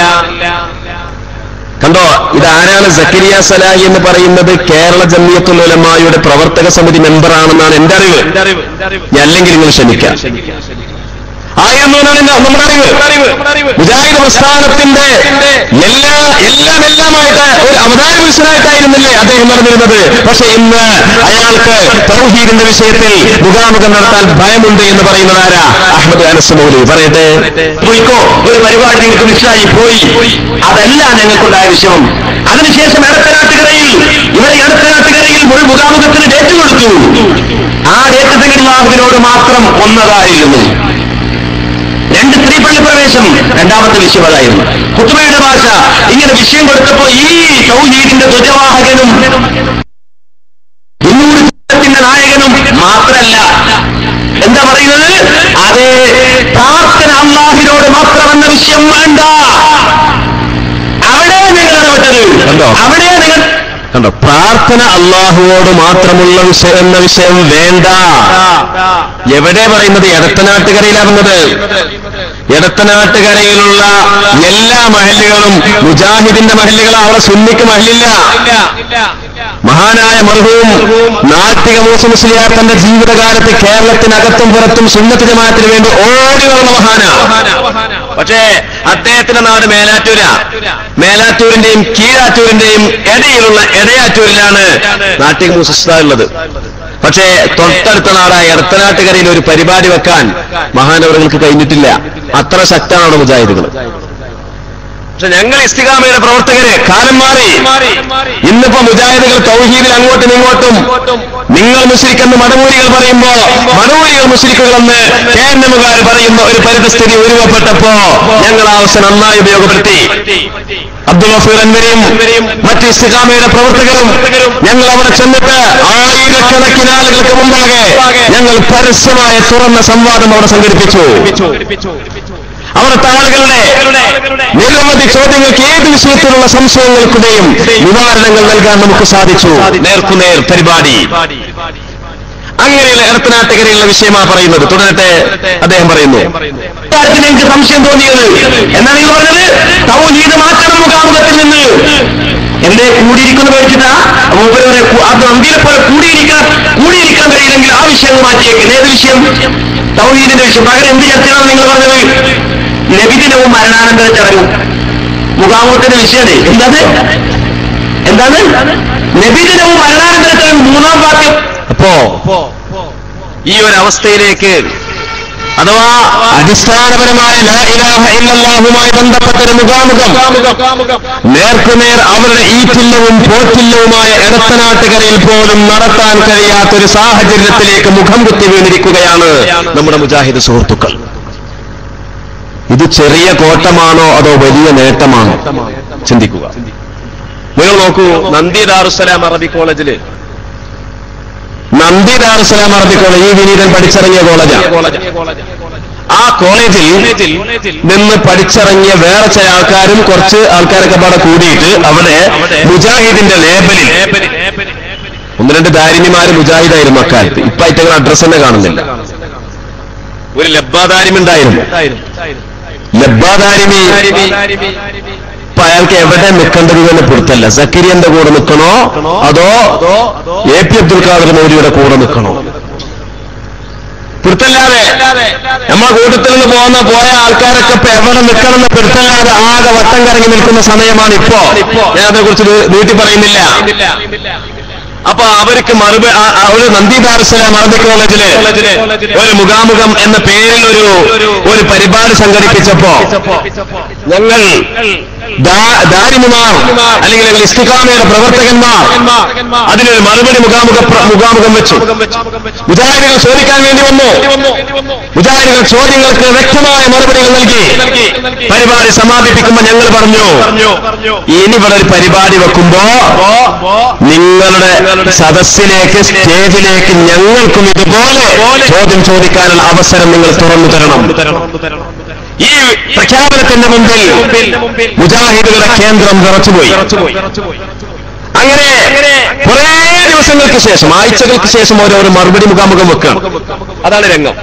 കണ്ടോ ഇതാരാണ് സക്കരിയ സലാഹി എന്ന് പറയുന്നത് കേരള ജമിയത്തുൽ ഉലമായുടെ പ്രവർത്തക സമിതി മെമ്പറാണെന്നാണ് എന്റെ അറിവ് അല്ലെങ്കിൽ നിങ്ങൾ ക്ഷമിക്കാം ആയിരുന്നു എന്നാണ് എന്റെ- നമ്മുടെ അറിവ് മുജാഹിദ് പ്രസ്ഥാനത്തിന്റെ എല്ലാ എല്ലാം എല്ലാമായിട്ട് ഒരു അവതാര പുരുഷനായിട്ടായിരുന്നില്ലേ അദ്ദേഹം നടന്നിരുന്നത് പക്ഷെ ഇന്ന് അയാൾക്ക് തൗഹീദിന്റെ വിഷയത്തിൽ മുഖാമുഖം നടത്താൻ ഭയമുണ്ട് എന്ന് പറയുന്നത് ആരാ അഹമ്മദ് അനസ് മൗലി പറയട്ടെ പോയിക്കോ ഒരു പരിപാടി നിങ്ങൾക്ക് മിസ്സായി പോയി അതല്ല ഞങ്ങൾക്കുണ്ടായ വിഷയം അതിനുശേഷം ഇടത്തനാട്ടുകരയിൽ ഇവരെ ഇടത്തനാട്ടുകരയിൽ ഒരു മുഖാമുഖത്തിന് ഡേറ്റ് കൊടുത്തു ആ ഡേറ്റ് തകിടിലാഹുവിനോട് മാത്രം ഒന്നതായിരുന്നു രണ്ട് സ്ത്രീപള്ളി പ്രവേശം രണ്ടാമത്തെ വിഷയം അതായിരുന്നു കുത്തുബയുടെ ഭാഷ ഇങ്ങനെ വിഷയം കൊടുത്തപ്പോ ഈ സൗഹീദിന്റെ ധ്വജവാഹകനും ഇന്നൂറ് ചിത്രത്തിന്റെ നായകനും മാത്രല്ല എന്താ പറയുന്നത് അത് പ്രാർത്ഥന അള്ളാഹിനോട് മാത്രമെന്ന വിഷയം വേണ്ട അവിടെ നിങ്ങൾ ഇടപെട്ടത് കണ്ടോ? അവിടെ നിങ്ങൾ കണ്ടോ പ്രാർത്ഥന അള്ളാഹുവോട് മാത്രമുള്ള വിഷയം എന്ന വിഷയം വേണ്ട എവിടെ പറയുന്നത് എടത്തനാട്ടുകരയിലാകുന്നത് എടത്തനാട്ടുകരയിലുള്ള എല്ലാ മഹല്ലുകളും മുജാഹിദിന്റെ മഹല്ലുകൾ അവിടെ സുന്നിക്ക് മഹലില്ല മഹാനായ മർഹൂം നാട്ടിക മൂസ മുസ്ലിയാർ തന്റെ ജീവിതകാലത്ത് കേരളത്തിനകത്തും പുറത്തും സുന്നത്ത് ജമാഅത്തിന് വേണ്ടി ഓടി വളർന്ന മഹാന പക്ഷേ അദ്ദേഹത്തിന്റെ നാട് മേലാറ്റൂര മേലാറ്റൂരിന്റെയും കീഴാറ്റൂരിന്റെയും ഇടയിലുള്ള ഇടയാറ്റൂരിലാണ് നാട്ടിക മൂസിസ്ത ഉള്ളത് പക്ഷേ തൊട്ടടുത്ത നാടായ എടത്തനാട്ടുകരയിൽ ഒരു പരിപാടി വെക്കാൻ മഹാനവറുകൾക്ക് കഴിഞ്ഞിട്ടില്ല അത്ര ശക്തമാണ് മുജാഹിദുകൾ പക്ഷെ ഞങ്ങൾ ഇസ്തികാമയുടെ പ്രവർത്തകര് കാലം മാറി ഇന്നിപ്പോ മുജാഹിദുകൾ തൗഹീദിൽ അങ്ങോട്ടും ഇങ്ങോട്ടും നിങ്ങൾ മുസ്ലിക്കെന്ന് മടമൂരികൾ പറയുമ്പോ മടമൂരികൾ മുസ്ലിക്കുകളെന്ന് കെ എൻ എമ്മുകാർ പറയുന്ന ഒരു പരിതസ്ഥിതി ഉരുവപ്പെട്ടപ്പോ ഞങ്ങൾ ആ അവസ്ഥ നന്നായി ഉപയോഗപ്പെടുത്തി അബ്ദുൽ ഗഫൂർ അൻവരിയും മറ്റ് ഇസ്തികാമയുടെ പ്രവർത്തകരും ഞങ്ങൾ അവിടെ ചെന്നിട്ട് ആയിരക്കണക്കിന് ആളുകൾക്ക് മുമ്പാകെ ഞങ്ങൾ പരസ്യമായ തുറന്ന സംവാദം അവിടെ സംഘടിപ്പിച്ചു അവിടുത്തെ ആളുകളുടെ നിരവധി ചോദ്യങ്ങൾക്ക് ഏത് വിഷയത്തിലുള്ള സംശയങ്ങൾക്കുടെയും നിവാരണങ്ങൾ നൽകാൻ നമുക്ക് സാധിച്ചു നേർക്കുനേർ പരിപാടി അങ്ങനെയുള്ള എടത്തനാട്ടുകരയുള്ള വിഷയമാണ് പറയുന്നത് തുടരട്ടെ അദ്ദേഹം പറയുന്നു കാര്യത്തിൽ എനിക്ക് സംശയം തോന്നിയത് എന്നാണ് നിങ്ങൾ പറഞ്ഞത് തൗഹീദ് മാറ്റണം മുഖാമുഖത്തിൽ നിന്ന് എന്റെ കൂടിയിരിക്കുന്ന പേടിച്ചിട്ടാ മൂപ്പര് പറയും, കു- അത് നന്ദിയെ പോലെ കൂടിയിരിക്കാൻ കൂടിയിരിക്കാൻ കഴിയില്ലെങ്കിൽ ആ വിഷയം മാറ്റിയേക്ക് ഏത് വിഷയം തൗഹീദിന്റെ വിഷയം പകരം എന്ത് ചർച്ചയാണ് നിങ്ങൾ പറഞ്ഞത് നബിദിനവും മരണാനന്തര ചടങ്ങും മുഖാമുഖത്തിന്റെ വിഷയമാണ് എന്താണ് എന്താണ് നബിദിനവും മരണാനന്തര ചടങ്ങും മൂന്നാം വാക്യം അപ്പോ ഈ ഒരു അവസ്ഥയിലേക്ക് അഥവാ അടിസ്ഥാനപരമായ ലാ ഇലാഹ ഇല്ലല്ലാഹുമായി ബന്ധപ്പെട്ട ഒരു മുഖാമുഖം നേർക്കുനേർ അവരുടെ ഈറ്റില്ലവും പോറ്റില്ലവുമായ ഇടത്തനാട്ടുകരയിൽ പോലും നടത്താൻ കഴിയാത്തൊരു സാഹചര്യത്തിലേക്ക് മുഖം കുത്തി വീണിരിക്കുകയാണ് നമ്മുടെ മുജാഹിദ് സുഹൃത്തുക്കൾ ഇത് ചെറിയ കോട്ടമാണോ അതോ വലിയ നേട്ടമാണോ ചിന്തിക്കുക നിങ്ങൾ നോക്കൂ നന്ദി ദാറുസലാം അറബി കോളേജില് നന്ദി ദാറുസലാം അറബി കോളേജ് ഈ വിനീതൻ പഠിച്ചിറങ്ങിയ കോളേജാണ് ആ കോളേജിൽ നിന്ന് പഠിച്ചിറങ്ങിയ വേറെ ചില ആൾക്കാരും കുറച്ച് ആൾക്കാരൊക്കെ പാടെ കൂടിയിട്ട് അവിടെ മുജാഹിദിന്റെ ലേബലിൽ ഒന്ന് രണ്ട് ദാരിണിമാര് മുജാഹിദായിരുന്നു അക്കാലത്ത് ഇപ്പൊ ഐറ്റങ്ങൾ അഡ്രസ് തന്നെ കാണുന്നില്ല ഒരു ലബ്ബാദാരിമി ഉണ്ടായിരുന്നു ലബ്ബാദാരിമി ഇപ്പൊ അയാൾക്ക് എവിടെ നിൽക്കേണ്ടത് എന്ന് പുറത്തല്ല സക്കരിയന്റെ കൂടെ നിൽക്കണോ അതോ എ പി അബ്ദുൽ ഖാദർ മൗലിയുടെ കൂടെ നിൽക്കണോ പിടുത്തല്ലാതെ നമ്മളെ കൂട്ടത്തിൽ നിന്ന് പോകുന്ന പോയ ആൾക്കാരൊക്കെ ഇപ്പൊ എവിടെ നിൽക്കണമെന്ന് പിടുത്തല്ലാതെ ആകെ വട്ടം കറങ്ങി നിൽക്കുന്ന സമയമാണ് ഇപ്പോ ഞാൻ അതിനെക്കുറിച്ച് നീട്ടി പറയുന്നില്ല അപ്പൊ അവർക്ക് മറുപടി ഒരു നന്ദി ദാറുസലാം അറബി കോളേജില് ഒരു മുഖാമുഖം എന്ന പേരിൽ ഒരു ഒരു പരിപാടി സംഘടിപ്പിച്ചപ്പോ ഞങ്ങൾ ദാ- ദാരിമിമാർ അല്ലെങ്കിൽ ഞങ്ങൾ ഇസ്തിഖാമയുടെ പ്രവർത്തകന്മാർ അതിനൊരു മറുപടി മുഖാമുഖ പ്ര- മുഖാമുഖം വെച്ചു മുജാഹിദികൾ ചോദിക്കാൻ വേണ്ടി വന്നു മുജാഹിദികൾ ചോദ്യങ്ങൾക്ക് വ്യക്തമായ മറുപടികൾ നൽകി പരിപാടി സമാപിപ്പിക്കുമ്പോൾ ഞങ്ങൾ പറഞ്ഞു ഇനി ഇവിടെ ഒരു പരിപാടി വെക്കുമ്പോ നിങ്ങളുടെ സദസ്സിലേക്ക് സ്റ്റേജിലേക്ക് ഞങ്ങൾക്കും ഇതുപോലെ ചോദ്യം ചോദിക്കാനുള്ള അവസരം നിങ്ങൾ തുറന്നു തരണം ഈ പ്രഖ്യാപനത്തിന്റെ മുമ്പിൽ മുജാഹിദുകളുടെ കേന്ദ്രം വിറച്ചുപോയി അങ്ങനെ കുറെ ദിവസങ്ങൾക്ക് ശേഷം ആഴ്ചകൾക്ക് ശേഷം ഓരോരോ മറുപടി മുഖാമുഖം വെക്കണം അതാണ് രംഗം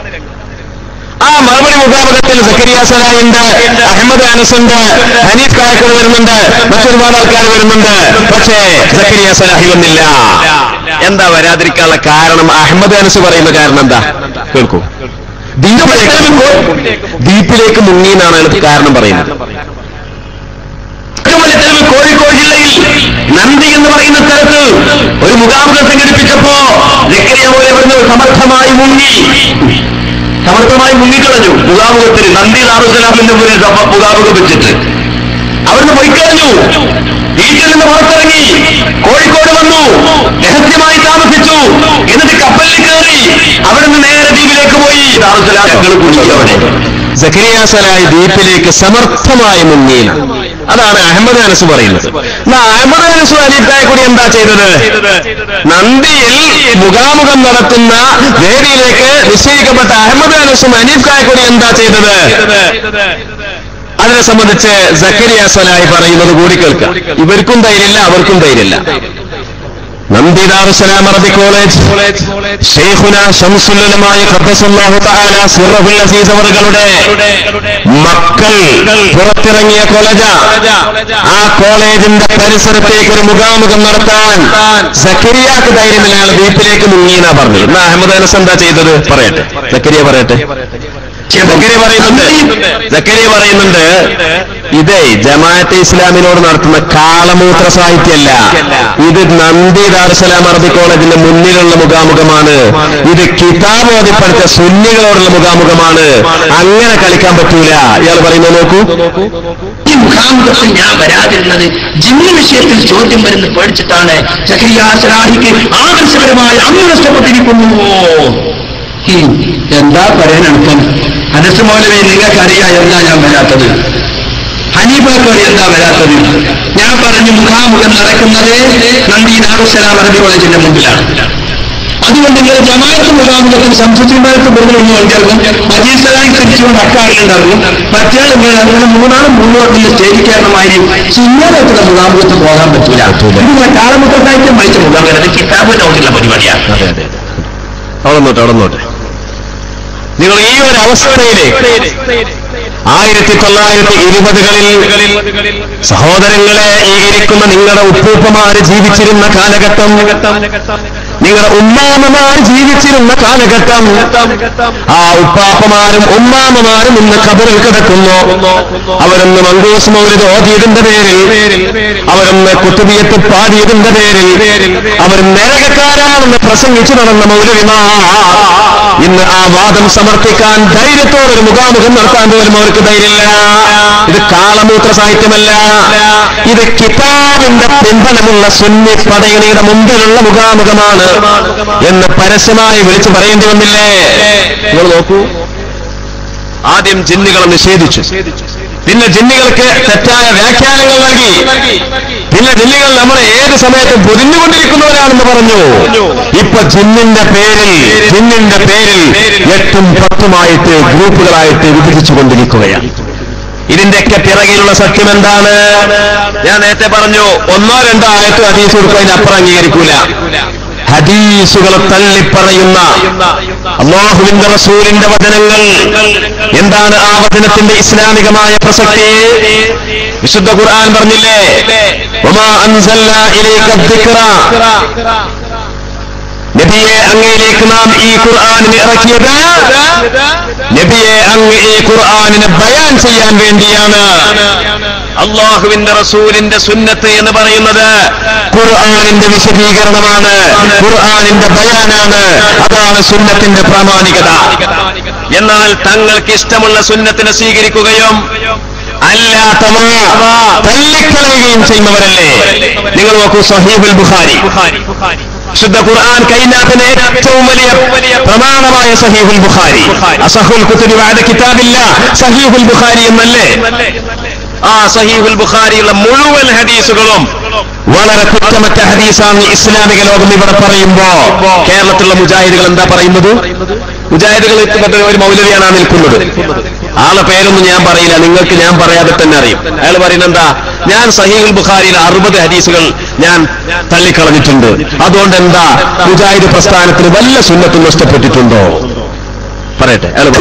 ആ മറുപടി മുഖാമുഖത്തിൽ സക്കരിയ സലായിണ്ട് അഹമ്മദ് അനസുണ്ട് ഹനീഫ് കായക്കർ വരുന്നുണ്ട് മറ്റൊരുപാട് ആൾക്കാർ വരുന്നുണ്ട് പക്ഷേ സക്കരിയ സലാഹി വന്നില്ല എന്താ വരാതിരിക്കാനുള്ള കാരണം അഹമ്മദ് അനസ് പറയുന്ന കാരണം എന്താ കേൾക്കൂ ദീപിലേക്ക് ദീപിലേക്ക് മുങ്ങി എന്നാണ് അയാൾ കാരണം പറയുന്നത് അതുപോലെ തെളിവ് കോഴിക്കോട് ജില്ലയിൽ നന്ദി എന്ന് പറയുന്ന സ്ഥലത്ത് ഒരു മുഖാമുഖം സംഘടിപ്പിച്ചപ്പോ ലക്കറിയ പോലെ ഇവിടുന്ന് സമർത്ഥമായി മുങ്ങി സമർത്ഥമായി മുങ്ങിക്കളഞ്ഞു മുഖാമുഖത്തിൽ നന്ദി ദാറുസലാമിന്റെ മുന്നിൽ സമ- മുഖാമുഖം വെച്ചിട്ട് അവിടുന്ന് പോയിക്കളഞ്ഞു വീട്ടിൽ നിന്ന് പുറത്തിറങ്ങി കോഴിക്കോട് വന്നു രഹസ്യമായി താമസിച്ചു എന്നിട്ട് കപ്പലിൽ കയറി അവിടുന്ന് നേരെ ദ്വീപിലേക്ക് പോയി ദാറുസലാം ഞങ്ങൾ കുടുങ്ങി അവിടെ സക്കരിയ സലായി ദ്വീപിലേക്ക് സമർത്ഥമായി മുങ്ങിയില്ല അതാണ് അഹമ്മദ് അനസ് പറയുന്നത് എന്നാ അഹമ്മദ് അനസ് അലീഫായ കൂടി എന്താ ചെയ്തത് നന്ദിയിൽ മുഖാമുഖം നടത്തുന്ന വേദിയിലേക്ക് നിശ്ചയിക്കപ്പെട്ട അഹമ്മദ് അനസും അനീഫ് കായക്കൂടി എന്താ ചെയ്തത് അതിനെ സംബന്ധിച്ച് സക്കരിയ സലായി പറയുന്നത് കൂടി കേൾക്കാം ഇവർക്കും ധൈര്യമില്ല അവർക്കും ധൈര്യമില്ല നന്ദി ദാറുസലാം അറബി കോളേജ് ഷെയ്ഖുന ഷംസുല്ലമായ ഖദ്ദസല്ലാഹു തആല സിറഹുൽ അസീസ് അവറുകളുടെ മക്കൾ പുറത്തിറങ്ങിയ കോളേജ ആ കോളേജിന്റെ പരിസരത്തേക്ക് ഒരു മുഖാമുഖം നടത്താൻ സക്കരിയാക്ക് ധൈര്യമില്ല അയാൾ ദ്വീപിലേക്ക് മുങ്ങിയെന്നാ പറഞ്ഞു എന്നാ അഹമ്മദ് അനസ് എന്താ ചെയ്തത് പറയട്ടെ സക്കരിയ പറയട്ടെ സക്കരിയ പറയുന്നുണ്ട് സക്കരിയ പറയുന്നുണ്ട് ഇതേ ജമാഅത്തെ ഇസ്ലാമിനോട് നടത്തുന്ന കാളമൂത്ര സാഹിത്യമല്ല ഇത് നന്ദി ദാർസലാം അറബി കോളേജിന്റെ മുന്നിലുള്ള മുഖാമുഖമാണ് ഇത് കിതാബ് ഓതിപ്പടുത്ത സുന്നികളോടുള്ള മുഖാമുഖമാണ് അങ്ങനെ കളിക്കാൻ പറ്റൂല ഇയാൾ പറയുന്നത് നോക്കൂ ഈ മുഖാമുഖത്തിൽ ഞാൻ വരാതിരുന്നത് ജിമ്മി വിഷയത്തിൽ ചോദ്യം വരുന്ന പേടിച്ചിട്ടാണ് സക്രിയ സലാഹിക്ക് ആദർശപരമായ അന്ന് നഷ്ടപ്പെട്ടിരിക്കുന്നു ഹും, എന്താ പറയാൻ എടുക്കാൻ അനസ് മൗലവി നിങ്ങൾക്കറിയാം എന്താ ഞാൻ വരാത്തത് ഹനീഫാക്കോട് എന്താ വരാത്തത് ഞാൻ പറഞ്ഞു മുഖാമുഖം നടക്കുന്നത് നന്ദി ദാറുസലാം അറബി കോളേജിന്റെ മുമ്പിലാണ് അതുകൊണ്ട് നിങ്ങൾ ജമാഅത്ത് മുഖാമുഖത്തിൽ സംശയിച്ചുണ്ടായിട്ട് ബന്ധുവെന്ന് ഉണ്ടാകും മജീദ് സലാം തിരിച്ചുകൊണ്ട് അക്കാറിലുണ്ടാകും മറ്റേ നിങ്ങൾ അങ്ങനെ മൂന്നാളും മൂന്നോട്ടിൽ സ്റ്റേജ് കയറണമായി ചിന്നോടത്തുള്ള മുഖാമുഖത്ത് പോകാൻ പറ്റൂല ഇത് കാലമുഖത്തായിട്ട് മരിച്ച മുഖാമുഖം കിതാബ് നോക്കിയുള്ള പരിപാടിയാണ് അതെ അതെ അവിടെ നോട്ടെ അവിടെ നോട്ടെ നിങ്ങൾ ഈ ഒരു അവസ്ഥയിലേക്ക് ആയിരത്തി തൊള്ളായിരത്തി ഇരുപതുകളിൽ സഹോദരങ്ങളെ ഈ ഇരിക്കുന്ന നിങ്ങളുടെ ഉപ്പൂപ്പമാര് ജീവിച്ചിരുന്ന കാലഘട്ടം നിങ്ങളുടെ ഉമ്മാമമാർ ജീവിച്ചിരുന്ന കാലഘട്ടം ആ ഉപ്പാപ്പമാരും ഉമ്മാമമാരും ഇന്ന് കബറിൽ കിടക്കുന്നു അവരൊന്ന് മങ്കൂസ് മൗലിത് ഓതിയതിന്റെ പേരിൽ അവരൊന്ന് കുത്തുബിയത്ത് പാടിയതിന്റെ പേരിൽ അവർ നരകക്കാരാണെന്ന് പ്രസംഗിച്ചു നടന്ന മൗലവിമാ ഇന്ന് ആ വാദം സമർത്ഥിക്കാൻ ധൈര്യത്തോടൊരു മുഖാമുഖം നടത്താൻ പോലും അവർക്ക് ധൈര്യമില്ല ഇത് കാളമൂത്ര സാഹിത്യമല്ല ഇത് കിതാബിന്റെ പിന്തുണമുള്ള സുന്നി പടയണിയുടെ മുമ്പിലുള്ള മുഖാമുഖമാണ് എന്ന് പരസ്യമായി വിളിച്ചു പറയേണ്ടി വന്നില്ലേ നിങ്ങൾ നോക്കൂ ആദ്യം ജിന്നുകളെ നിഷേധിച്ചു പിന്നെ ജിന്നുകൾക്ക് തെറ്റായ വ്യാഖ്യാനങ്ങൾ നൽകി പിന്നെ ജിന്നുകൾ നമ്മളെ ഏത് സമയത്തും പൊതിഞ്ഞുകൊണ്ടിരിക്കുന്നവരാണെന്ന് പറഞ്ഞു ഇപ്പൊ ജിന്നിന്റെ പേരിൽ ജിന്നിന്റെ പേരിൽ എട്ടും പത്തുമായിട്ട് ഗ്രൂപ്പുകളായിട്ട് വിഭജിച്ചു കൊണ്ടിരിക്കുകയാണ് ഇതിന്റെയൊക്കെ പിറകിലുള്ള സത്യം എന്താണ് ഞാൻ നേരത്തെ പറഞ്ഞു ഒന്നോ രണ്ടോ ആയത്തും ഹദീസ് കൊടുക്കും അതിനപ്പുറം അംഗീകരിക്കൂല ഹദീസുകൾ തള്ളിപ്പറയുന്ന അള്ളാഹുവിന്റെ റസൂലിന്റെ വചനങ്ങൾ എന്താണ് ആ വചനത്തിന്റെ ഇസ്ലാമികമായ പ്രസക്തി വിശുദ്ധ ഖുർആൻ പറഞ്ഞില്ലേ വമാ അൻസൽനാ ഇലൈക الذِّكْرَ നബിയെ അങ്ങയിലേക്ക് നാം ഈ ഖുർആാനിനെ ഇറക്കിയത് നബിയെ അങ്ങ് ഈ ഖുർആാനിനെ ബയാൻ ചെയ്യാൻ വേണ്ടിയാണ് അള്ളാഹുവിന്റെ റസൂലിന്റെ സുന്നത്ത് എന്ന് പറയുന്നത് ഖുർആാനിന്റെ വിശദീകരണമാണ് ഖുർആാനിന്റെ ബയാനാണ് അതാണ് സുന്നത്തിന്റെ പ്രാമാണികത എന്നാൽ തങ്ങൾക്ക് ഇഷ്ടമുള്ള സുന്നത്തിനെ സ്വീകരിക്കുകയും അല്ലാത്തവ തള്ളിക്കളയുകയും ചെയ്യുന്നവരല്ലേ നിങ്ങൾ നോക്കൂ സഹീബുൽ ബുഖാരി ശുദ്ധ ഖുർആൻ കൈനാഥിന് ഏറ്റവും വലിയ പ്രമാണമായ സഹീഹുൽ ബുഖാരി അസഹുൽ കുത്തുബി വാദ കിതാബില്ല സഹീഹുൽ ബുഖാരി എന്നല്ലേ ആ സഹീഹുൽ ബുഖാരിയുള്ള മുഴുവൻ ഹദീസുകളും വളരെ കുറ്റമറ്റ ഹദീസാണ് ഇസ്ലാമിക ലോകം ഇവിടെ പറയുമ്പോ കേരളത്തിലുള്ള മുജാഹിദുകൾ എന്താ പറയുന്നത് മുജാഹിദുകൾ മറ്റേ ഒരു മൗലവിയാണ് ആ നിൽക്കുന്നത് ആളെ പേരൊന്നും ഞാൻ പറയില്ല നിങ്ങൾക്ക് ഞാൻ പറയാതെ തന്നെ അറിയും അയാൾ പറയുന്നത് എന്താ ഞാൻ സഹീഹുൽ ബുഖാരിയിൽ അറുപത് ഹദീസുകൾ ഞാൻ തള്ളിക്കളഞ്ഞിട്ടുണ്ട് അതുകൊണ്ട് എന്താ മുജാഹിദ് പ്രസ്ഥാനത്തിന് വല്ല സുന്നത്തും നഷ്ടപ്പെട്ടിട്ടുണ്ടോ പറയട്ടെ അയാൾ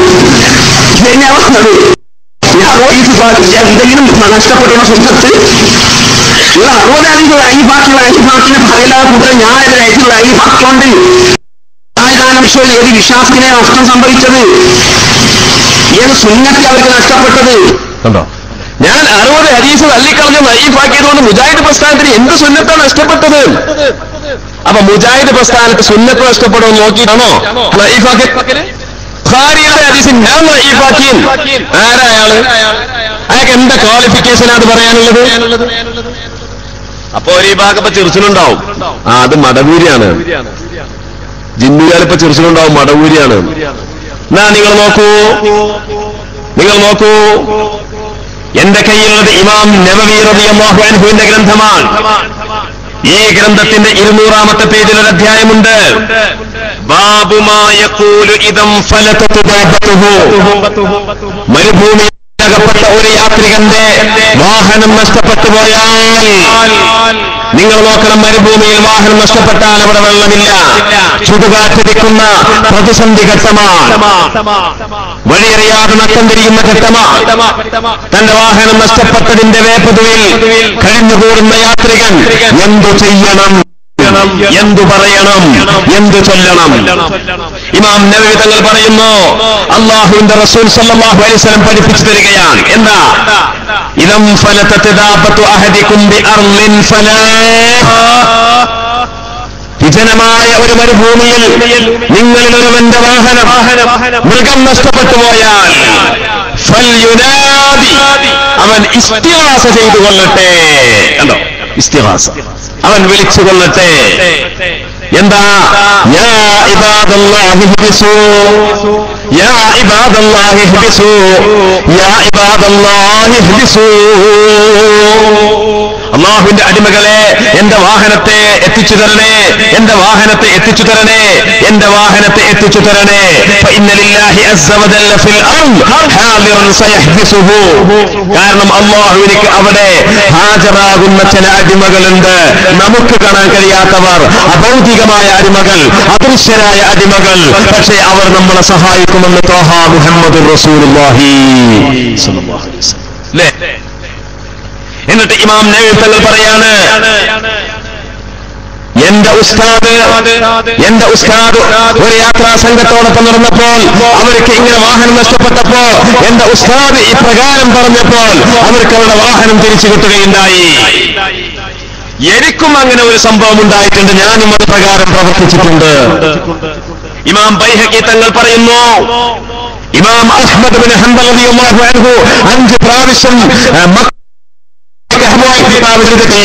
എന്തെങ്കിലും നഷ്ടപ്പെടുന്ന സുഹൃത്ത് നിങ്ങൾ അറുപതാണെങ്കിൽ അയ്യപ്പാക്കിയുള്ള അയ്യപ്പാക്കിനെ പറയില്ലാതെ കൂട്ടം ഞാൻ അതിൽ അയച്ചുള്ള അയ്യപ്പാക്കൊണ്ട് ആയതാണ് വിശ്വം ഏത് വിശ്വാസത്തിനെ നഷ്ടം സംഭവിച്ചത് ഏത് സുന്നത്തെ അവർക്ക് നഷ്ടപ്പെട്ടത് കണ്ടോ ഞാൻ അറുപത് ഹദീസ് തള്ളിക്കളഞ്ഞ് നയീഫാക്കിയതുകൊണ്ട് മുജാഹിദ് പ്രസ്ഥാനത്തിന് എന്ത് സുന്നത്താണ് നഷ്ടപ്പെട്ടത് അപ്പൊ മുജാഹിദ് പ്രസ്ഥാനത്ത് സുന്നത്ത് നഷ്ടപ്പെടുമെന്ന് നോക്കിയിട്ടാണോ നയീഫാക്കി ബുഖാരിയുടെ ഹദീസ് ഞാൻ നയീഫാക്കി ആരാ അയാള് അയാൾക്ക് എന്താ ക്വാളിഫിക്കേഷൻ അത് പറയാനുള്ളത് അപ്പൊ ഒരു ഭാഗം ചെറുച്ചിനുണ്ടാവും ആ അത് മടവൂരിയാണ് ജിന്നുകാലിപ്പോ ചെറുച്ചിനുണ്ടാവും മടവൂരിയാണ് എന്നാ നിങ്ങൾ നോക്കൂ നിങ്ങൾ നോക്കൂ എന്റെ കയ്യിലുള്ളത് ഇമാം നബവി റളിയല്ലാഹു അൻഹുവിന്റെ ഗ്രന്ഥമാണ് ഈ ഗ്രന്ഥത്തിന്റെ ഇരുന്നൂറാമത്തെ പേജിൽ ഒരു അധ്യായമുണ്ട് ബാബുമായ കൂലു ഇതം മരുഭൂമി അകപ്പെട്ട ഒരു യാത്രികന്റെ വാഹനം നഷ്ടപ്പെട്ടു പോയാൽ നിങ്ങൾ നോക്കണം മരുഭൂമിയിൽ വാഹനം നഷ്ടപ്പെട്ടാൽ അവിടെ വെള്ളമില്ല ചുടുകാറ്റടിക്കുന്ന പ്രതിസന്ധി ഘട്ടമാണ് വഴിയറിയാതെ നഷ്ടം തിരിയുന്ന ഘട്ടമാണ് തന്റെ വാഹനം നഷ്ടപ്പെട്ടതിന്റെ വേപ്പതുവിൽ കഴിഞ്ഞുകൂടുന്ന യാത്രികൻ എന്തു ചെയ്യണം എന്തു പറയണം എന്തു ചൊല്ലണം ഇമാം നബി തങ്ങൾ പറയുന്നു അള്ളാഹുവിന്റെ റസൂൽ സല്ലല്ലാഹു അലൈഹി വസല്ലം പഠിപ്പിച്ചു തരികയാണ് എന്താ ഇതം ഫലതത്ത് ദാബത്തു അഹദിക്കും ബി അർളിൻ ഫലാ വിജനമായ ഒരു മരുഭൂമിയിൽ നിങ്ങളിൽ ഒരുവന്റെ വാഹനം മൃഗം നഷ്ടപ്പെട്ടു പോയാൽ ഫൽയുനാദി. അവൻ ഇസ്തിഹാസ ചെയ്തു കൊള്ളട്ടെ കണ്ടോ ഇസ്തിഹാസ അവൻ വിളിച്ചു കൊള്ളട്ടെ എന്താ യാ ഇബാദല്ലാഹി ഇഹ്ബിസൂ യാ ഇബാദല്ലാഹി ഇഹ്ബിസൂ യാ ഇബാദല്ലാഹി ഇഹ്ബിസൂ അള്ളാഹുവിന്റെ അടിമകളെ എന്റെ വാഹനത്തെ എത്തിച്ചു തരണേ എന്റെ വാഹനത്തെ എത്തിച്ചു തരണേ എന്റെ വാഹനത്തെ എത്തിച്ചു തരണേ فإن لله عز وجل في الأرض حاضرا سيحبسه. കാരണം അള്ളാഹുവിനിക്ക് അവിടെ ഹാജരാകുന്ന ചില അടിമകളുണ്ട് നമുക്ക് കാണാൻ കഴിയാത്തവർ അഭൗതികമായ അടിമകൾ അദൃശ്യരായ അടിമകൾ പക്ഷേ അവർ നമ്മളെ സഹായിക്കുമെന്ന് തോഹ മുഹമ്മദ് റസൂലുള്ളാഹി സ്വല്ലല്ലാഹു അലൈഹി വസല്ലം. അല്ലേ എന്നിട്ട് ഇമാം നബി തങ്ങൾ പറയാണ് എന്റെ ഉസ്താദ് എന്റെ ഉസ്താദ് ഒരു യാത്രാ സംഘത്തോടൊപ്പം നടന്നപ്പോൾ അവർക്ക് ഇങ്ങനെ വാഹനം നഷ്ടപ്പെട്ടപ്പോ എന്റെ ഉസ്താദ് ഇപ്രകാരം പറഞ്ഞപ്പോൾ അവർക്ക് അവരുടെ വാഹനം തിരിച്ചു കിട്ടുകയുണ്ടായി എനിക്കും അങ്ങനെ ഒരു സംഭവം ഉണ്ടായിട്ടുണ്ട് ഞാനും അത് പ്രകാരം പ്രവർത്തിച്ചിട്ടുണ്ട് ഇമാം ബൈഹക്കി തങ്ങൾ പറയുന്നു ഇമാം അഹ്മദ് ബിൻ ഹംബൽ റളിയല്ലാഹു അൻഹു അഞ്ച് പ്രാവശ്യം ആ, മക്ക അഹ്മുവായി കിതാബ് എഴുതി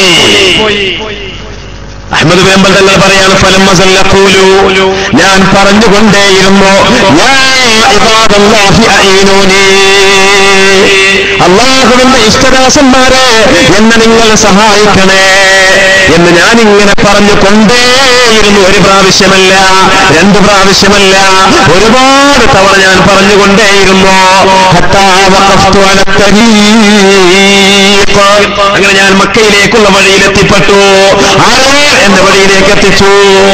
അഹമ്മദ് ബേമ്പൽ തങ്ങൾ പറയാണ് ഫലം മസല്ലഖൂലു ഞാൻ പറഞ്ഞുകൊണ്ടേയിരുന്നു യാ ഇബാദല്ലാഹി അഈനൂനി അള്ളാഹുവിന്റെ ഇഷ്ടദാസന്മാരെ എന്നെ നിങ്ങൾ സഹായിക്കണേ എന്ന് ഞാൻ ഇങ്ങനെ പറഞ്ഞു കൊണ്ടേയിരുന്നു ഒരു പ്രാവശ്യമല്ല രണ്ട് പ്രാവശ്യമല്ല ഒരുപാട് തവണ ഞാൻ പറഞ്ഞുകൊണ്ടേയിരുന്നു ഹത്താ വഖഫ്തു അല തരീഖ്. അങ്ങനെ ഞാൻ മക്കയിലേക്കുള്ള വഴിയിൽ എത്തിപ്പെട്ടു ആരോ എന്റെ വഴിയിലേക്ക് എത്തിച്ചു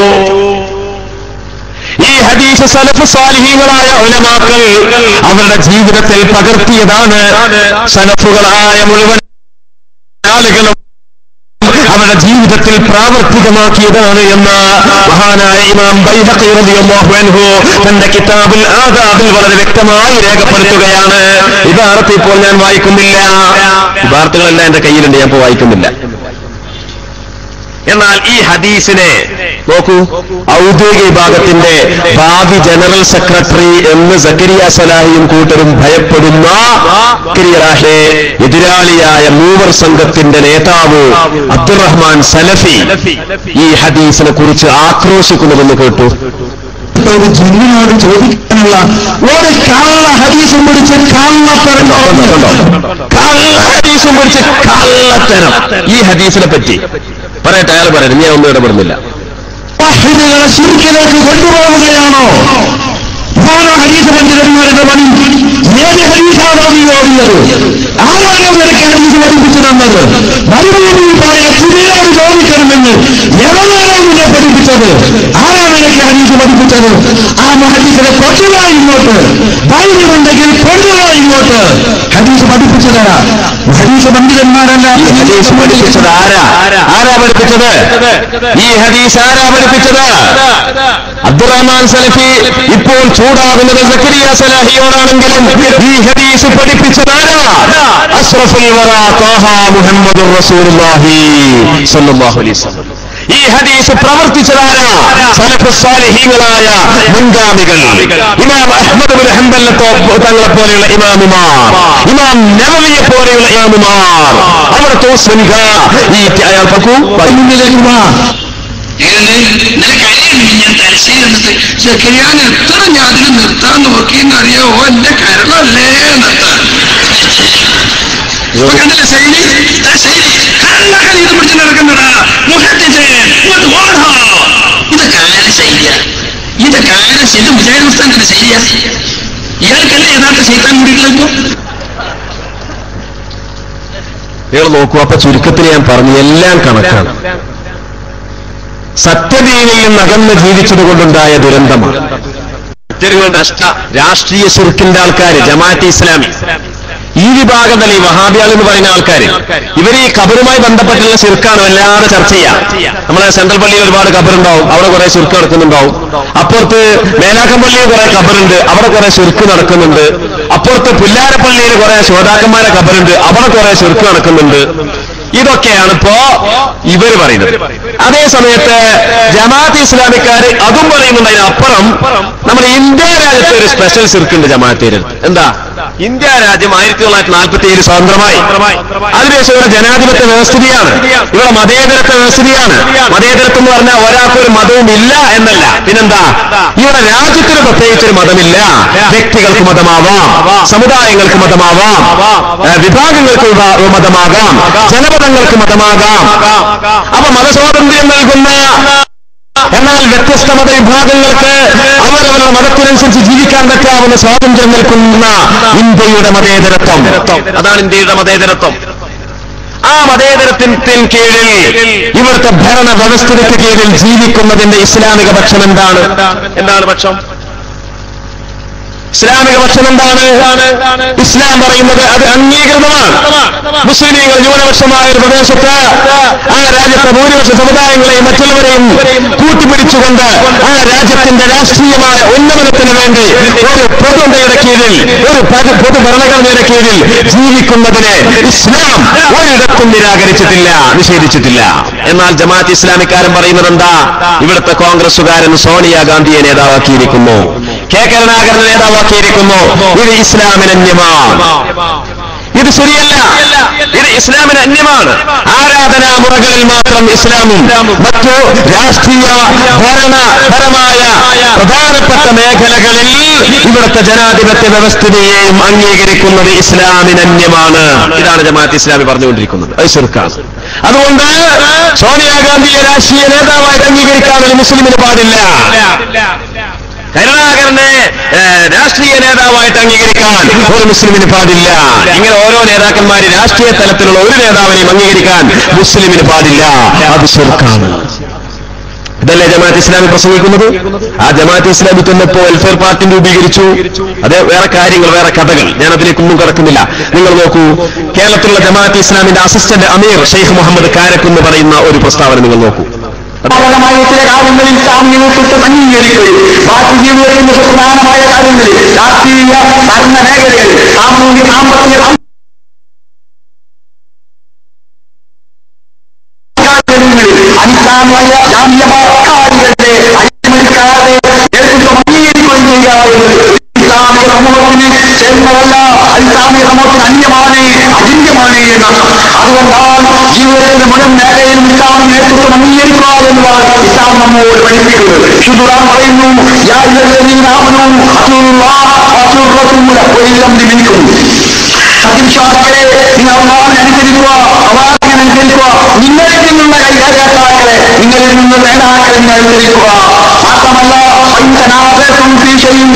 ഈ ഹദീസ് സലഫ് സാലിഹീങ്ങളായ ഉലമാക്കൾ അവരുടെ ജീവിതത്തിൽ പകർത്തിയതാണ് സലഫുകളായ മുഴുവൻ ആളുകളും അവരുടെ ജീവിതത്തിൽ പ്രാവർത്തികമാക്കിയതാണ് എന്ന് മഹാനായ ഇമാം ബൈഹഖി റളിയല്ലാഹു അൻഹു തന്റെ കിതാബിൽ ആദാബിൽ വളരെ വ്യക്തമായി രേഖപ്പെടുത്തുകയാണ് ഇബാറത്ത് ഇപ്പോൾ ഞാൻ വായിക്കുന്നില്ല ഇബാറത്തുകളെല്ലാം എന്റെ കയ്യിലുണ്ട് ഞാൻ ഇപ്പോൾ വായിക്കുന്നില്ല എന്നാൽ ഈ ഹദീസിനെ നോക്കൂ ഔദ്യോഗിക വിഭാഗത്തിന്റെ ഭാവി ജനറൽ സെക്രട്ടറി എന്ന് സക്കരിയ സലാഹിയും കൂട്ടരും ഭയപ്പെടുന്ന സക്കരിയാഹെ എതിരാളിയായ മൂവർ സംഘത്തിന്റെ നേതാവ് അബ്ദുറഹ്മാൻ സലഫി ഈ ഹദീസിനെ കുറിച്ച് ആക്രോശിക്കുന്നതെന്ന് കേട്ടു ഒരു ജിന്നിനോട് ചോദിക്കാനുള്ള ഒരു കള്ള ഹദീസും പിടിച്ച് കള്ള കള്ള ഹദീസും കുറിച്ച് കള്ളത്തരം ഈ ഹദീസിനെ പറ്റി പറയട്ടെ അയാൾ പറയുന്നത് ഞാൻ ഒന്നും ഇടപെടുന്നില്ല വാഹിദികളെ ശിർക്കിലേക്ക് കൊണ്ടുപോവുകയാണോ ഇതാണോ ഹദീസ് പണ്ഡിതന്മാരുടെ പണി ഏത് ഹദീസാണോ നീ ഓടിയത് ആരാണ് നിനക്ക് ഹദീസ് പഠിപ്പിച്ചു തന്നത് മരുഭൂമിയിൽ പോയ സ്ത്രീയോട് ചോദിക്കണമെന്ന് എവനാണോ നിന്നെ പഠിപ്പിച്ചത് ആരാണ് നിനക്ക് ഹദീസ് പഠിപ്പിച്ചത് ആ ഹദീസിനെ കൊണ്ടുവാ ഇങ്ങോട്ട് ധൈര്യമുണ്ടെങ്കിൽ കൊണ്ടുവാ ഇങ്ങോട്ട് ഹദീസ് പഠിപ്പിച്ചു തരാം ഹദീസ് പണ്ഡിതന്മാരല്ല ഈ ഹദീസ് പഠിപ്പിച്ചത് ആരാ ആരാ പഠിപ്പിച്ചത് ഈ ഹദീസ് ആരാ പഠിപ്പിച്ചത് അബ്ദുറഹ്മാൻ സലഫി ഇപ്പോൾ ചൂടാകുന്നത് സക്കരിയ സലാഹിയോടാണെങ്കിലും ഈ ഹദീസ് പഠിപ്പിച്ചത് ആരാ അഷ്റഫുൽ വറ ത്വാഹ മുഹമ്മദുർ റസൂലുള്ളാഹി സ്വല്ലല്ലാഹു അലൈഹി വസല്ലം ഈ ഹദീസ് പ്രവർത്തിച്ചതാരാ സലഫ് സാലിഹീങ്ങളായ മുൻഗാമികൾ ഇമാം അഹ്മദ് ബിൻ ഹംബലിനെ തോ- തങ്ങളെ പോലെയുള്ള ഇമാമുമാർ ഇമാം നവവിയെ പോലെയുള്ള ഇമാമുമാർ അവർ തോസ്വൻക ഈ അയാൾ പക്കു മുന്നിലേക്ക് വാ നിനക്കറിയാം ഞാൻ തലശ്ശേരി എന്നിട്ട് സെക്രിയാൻ എത്ര ഞാൻ അതിൽ നിർത്താൻ നോക്കിയെന്നറിയോ ഓ എന്റെ കരളല്ലേ നിർത്താൻ ഇപ്പൊ കണ്ടില്ലേ ശൈലി ആ ശൈലി കള്ള കലീത് പിടിച്ച് നടക്കുന്നടാ മുഹദ്ദിസേ, ഇങ്ങോട്ട് ഓടോ. ഇതൊക്കെ ആരുടെ ശൈലിയാ ഇതൊക്കെ ആരുടെ ശൈലി മുജാഹിദ് ഉസ്താദിന്റെ ശൈലിയാ ഇയാൾക്കല്ലേ യഥാർത്ഥ ശൈത്താൻ കൂടിയിട്ടുള്ളൂ നിങ്ങൾ നോക്കൂ അപ്പൊ ചുരുക്കത്തിൽ ഞാൻ പറഞ്ഞു എല്ലാം കണക്കാണ് സത്യദീനിൽ നിന്ന് അകന്ന് ജീവിച്ചത് കൊണ്ടുണ്ടായ ദുരന്തമാണ് മറ്റൊരു നഷ്ട രാഷ്ട്രീയ ശിർക്കിന്റെ ആൾക്കാർ ജമാഅത്ത് ഇസ്ലാമി ഈ വിഭാഗം തന്നെ ഈ വഹാബിയാൾ എന്ന് പറയുന്ന ആൾക്കാർ ഇവർ ഈ ഖബറുമായി ബന്ധപ്പെട്ടുള്ള ശിർക്കാണ് വല്ലാതെ ചർച്ച ചെയ്യുക നമ്മളെ സെൻട്രൽ പള്ളിയിൽ ഒരുപാട് ഖബറുണ്ടാവും അവിടെ കുറെ ശിർക്ക് നടക്കുന്നുണ്ടാവും അപ്പുറത്ത് മേലാക്കം പള്ളിയിൽ കുറെ ഖബറുണ്ട് അവിടെ കുറെ ശിർക്ക് നടക്കുന്നുണ്ട് അപ്പുറത്ത് പുല്ലാരപ്പള്ളിയിൽ കുറെ ശ്രോതാക്കന്മാരെ ഖബറുണ്ട് അവിടെ കുറെ ശിർക്ക് നടക്കുന്നുണ്ട് ഇതൊക്കെയാണ് ഇപ്പോ ഇവർ പറയുന്നത് അതേ സമയത്ത് ജമാഅത്ത് ഇസ്ലാമിക്കാർ അതും പറയുന്നുണ്ട് അതിനപ്പുറം നമ്മുടെ ഇന്ത്യ രാജ്യത്ത് ഒരു സ്പെഷ്യൽ സിർക്കുണ്ട് ജമാഅത്തേര് എന്താ ഇന്ത്യ രാജ്യം ആയിരത്തി തൊള്ളായിരത്തി നാൽപ്പത്തി ഏഴ് സ്വതന്ത്രമായി അതിനുശേഷം ഇവിടെ ജനാധിപത്യ വ്യവസ്ഥിതിയാണ് ഇവിടെ മതേതരത്വ വ്യവസ്ഥിതിയാണ് മതേതരത്വം എന്ന് പറഞ്ഞാൽ ഒരാൾക്കൊരു മതവും ഇല്ല എന്നല്ല പിന്നെന്താ ഇവിടെ രാജ്യത്തിന് പ്രത്യേകിച്ച് ഒരു മതമില്ല വ്യക്തികൾക്ക് മതമാവാം സമുദായങ്ങൾക്ക് മതമാവാം ഏ, വിഭാഗങ്ങൾക്ക് വിഭാ- മതമാകാം ജനപദങ്ങൾക്ക് മതമാകാം അപ്പൊ മതസ്വാതന്ത്ര്യം നൽകുന്ന എന്നാൽ വ്യത്യസ്ത മതവിഭാഗങ്ങൾക്ക് അവരവരുടെ മതത്തിനനുസരിച്ച് ജീവിക്കാൻ പറ്റാവുന്ന സ്വാതന്ത്ര്യം നൽകുന്ന ഇന്ത്യയുടെ മതേതരത്വം അതാണ് ഇന്ത്യയുടെ മതേതരത്വം ആ മതേതരത്വത്തിന് കീഴിൽ ഇവിടുത്തെ ഭരണ വ്യവസ്ഥിതിക്ക് കീഴിൽ ജീവിക്കുന്നതിന്റെ ഇസ്ലാമിക പക്ഷം എന്താണ് എന്താണ് പക്ഷം ഇസ്ലാമിക പക്ഷം എന്താണ് ഇസ്ലാം പറയുന്നത് അത് അംഗീകൃതമാണ് മുസ്ലിമീങ്ങൾ ന്യൂനപക്ഷമായ ഒരു പ്രദേശത്ത് ആ രാജ്യത്തെ ഭൂരിപക്ഷ സമുദായങ്ങളെയും മറ്റുള്ളവരെയും കൂട്ടിപ്പിടിച്ചുകൊണ്ട് ആ രാജ്യത്തിന്റെ രാഷ്ട്രീയമായ ഉന്നമനത്തിന് വേണ്ടി ഒരു പൊതുണ്ടയുടെ കീഴിൽ ഒരു പതു- പൊതു ഭരണഘടനയുടെ കീഴിൽ ജീവിക്കുന്നതിന് ഇസ്ലാം ഒരിടത്തും നിരാകരിച്ചിട്ടില്ല നിഷേധിച്ചിട്ടില്ല എന്നാൽ ജമാഅത്ത് ഇസ്ലാമിക്കാരൻ പറയുന്നത് എന്താ ഇവിടുത്തെ കോൺഗ്രസുകാരൻ സോണിയാഗാന്ധിയെ നേതാവാക്കിയിരിക്കുന്നു കെ കരുണാകരനെ നേതാവാക്കിയിരിക്കുന്നു ഇത് ഇസ്ലാമിന് അന്യമാണ് ഇത് ശരിയല്ല ഇത് ഇസ്ലാമിന് അന്യമാണ് ആരാധനാമുറകളിൽ മാത്രം ഇസ്ലാമും മറ്റു രാഷ്ട്രീയ ഭരണപരമായ പ്രധാനപ്പെട്ട മേഖലകളിൽ ഇവിടുത്തെ ജനാധിപത്യ വ്യവസ്ഥിതിയെയും അംഗീകരിക്കുന്നത് ഇസ്ലാമിന് അന്യമാണ് ഇതാണ് ജമാഅത്ത് ഇസ്ലാമി പറഞ്ഞുകൊണ്ടിരിക്കുന്നത് അത് ശിർക്കാണ് അതുകൊണ്ട് സോണിയാഗാന്ധിയെ രാഷ്ട്രീയ നേതാവായിട്ട് അംഗീകരിക്കാൻ ഒരു മുസ്ലിമിന് പാടില്ല കരുണാകരനെ ഏ, രാഷ്ട്രീയ നേതാവായിട്ട് അംഗീകരിക്കാൻ ഒരു മുസ്ലിമിന് പാടില്ല ഇങ്ങനെ ഓരോ നേതാക്കന്മാര് രാഷ്ട്രീയ തലത്തിലുള്ള ഒരു നേതാവിനെയും അംഗീകരിക്കാൻ മുസ്ലിമിന് പാടില്ല അത് ശിർക്കാണ് ഇതല്ലേ ജമാഅത്ത് ഇസ്ലാമി പ്രസംഗിക്കുന്നത് ആ ജമാഅത്ത് ഇസ്ലാമി തന്നെ ഇപ്പോൾ വെൽഫെയർ പാർട്ടി രൂപീകരിച്ചു അത് വേറെ കാര്യങ്ങൾ വേറെ കഥകൾ ഞാൻ അതിലേക്കൊന്നും കിടക്കുന്നില്ല നിങ്ങൾ നോക്കൂ കേരളത്തിലുള്ള ജമാഅത്ത് ഇസ്ലാമിന്റെ അസിസ്റ്റന്റ് അമീർ ഷെയ്ഖ് മുഹമ്മദ് കാരക്കുന്ന് പറയുന്ന ഒരു പ്രസ്താവന നിങ്ങൾ നോക്കൂ പ്രധാനമായ ചില കാര്യങ്ങളിൽ ഇസ്ലാമിക നേതൃത്വം അംഗീകരിക്കുകയും ബാക്കി ജീവിതത്തിന്റെ സുപ്രധാനമായ കാര്യങ്ങളിൽ രാഷ്ട്രീയ ഭരണ മേഖലകളിൽ സാമൂഹിക സാമ്പത്തിക കാര്യങ്ങളിൽ അനിസ്ലാമിക ജാമ്യമായ കാര്യങ്ങളുടെ അഴിമതിക്കാരെ നേതൃത്വം അംഗീകരിക്കുകയും ചെയ്യുക എന്നത് ഇസ്ലാമിക സമൂഹത്തിന് ചേർന്നതല്ല ഇസ്ലാമിക സമൂഹത്തിന് അന്യമാണ് അജിന്യമാണ് എന്നാണ് അതുകൊണ്ടാണ് ജീവിതത്തിന്റെ മുഴുവൻ മേഖലയിലും ഇസ്ലാമിക നേതൃത്വം അംഗീകരിക്കുക എന്നതാണ് ഇസ്ലാം നമ്മോട് പഠിപ്പിക്കുന്നത് ശുദ്ധുറാൻ പറയുന്നു യാ ഇല്ലല്ലദീനാമനൂ അസൂറുല്ലാഹ വഅസൂറസൂല വഇല്ലം ദിമിൻകും സത്യവിശ്വാസികളെ നിങ്ങൾ അള്ളാഹിനെ അനുസരിക്കുക അള്ളാഹിനെ അനുസരിക്കുക നിങ്ങളിൽ നിന്നുള്ള കൈകാര്യാക്കളെ നിങ്ങളിൽ നിന്ന് നേതാക്കളെ നിങ്ങൾ അനുസരിക്കുക മാത്രമല്ല പൈസനാഥേസം ഫീഷയും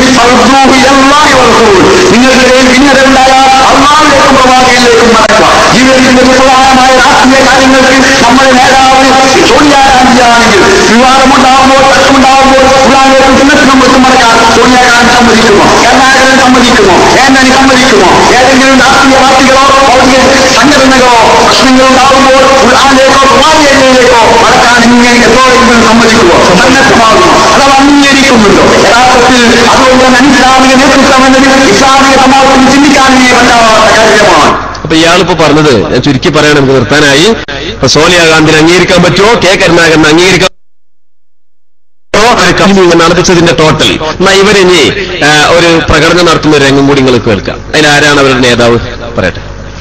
നിങ്ങളുടെ ഭിന്നതയുണ്ടായാൽ അള്ളാഹിലേക്കും പ്രവാചകനിലേക്കും മടക്കുക ജീവിതത്തിന്റെ സുപ്രധാനമായ രാഷ്ട്രീയ കാര്യങ്ങൾക്ക് നമ്മുടെ നേതാവ് സോണിയാഗാന്ധിയാണെങ്കിൽ വിവാദമുണ്ടാകുമ്പോൾ പ്രശ്നമുണ്ടാകുമ്പോൾ ഉള്ളാഹിലേക്കും ചിഹ്നത്തിനും മറ്റും മടക്കാൻ സോണിയാഗാന്ധി സമ്മതിക്കുമോ കരുണാകരൻ സമ്മതിക്കുമോ ഏന്നനി സമ്മതിക്കുമോ ഏതെങ്കിലും രാഷ്ട്രീയ പാർട്ടികളോ ഭൗതിക സംഘടനകളോ പ്രശ്നങ്ങൾ ഉണ്ടാകുമ്പോൾ ഉള്ളാഹിലേക്കോ പ്രവാചകനിലേക്കോ മടക്കാൻ ഇങ്ങനെ എപ്പോഴെങ്കിലും സമ്മതിക്കുമോ സന്നദ്ധമാകുമോ അഥവാ അംഗീകരിക്കുന്നുണ്ടോ യഥാർത്ഥത്തിൽ അതുകൊണ്ട് തന്നെ ഇസ്ലാമിക നേതൃത്വം എന്നത് ഇസ്ലാമിക സമൂഹത്തിന് ചിന്തിക്കാനേ പറ്റാത്ത കാര്യമാണ് അപ്പൊ ഇയാളിപ്പോ പറഞ്ഞത് ഞാൻ ചുരുക്കി പറയാൻ നമുക്ക് നിർത്താനായി ഇപ്പൊ സോണിയാഗാന്ധിനെ അംഗീകരിക്കാൻ പറ്റുമോ കെ കരുണാകരനെ അംഗീകരിക്കാൻ കമ്മിങ് നടത്തിച്ചതിന്റെ ടോട്ടൽ എന്നാ ഇവരിനി ആ, ഒരു പ്രകടനം നടത്തുന്ന ഒരു രംഗം കൂടി നിങ്ങൾ കേൾക്കാം അതിലാരാണ് അവരുടെ നേതാവ് പറയട്ടെ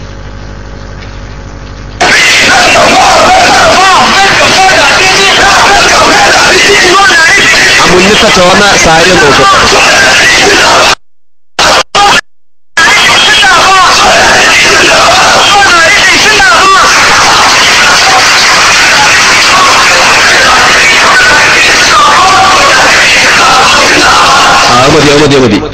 ആ മുന്നത്തെ ചോന്ന സാരി ഒന്ന് നോക്കട്ടെ ആ മതി ആ മതി ആ മതി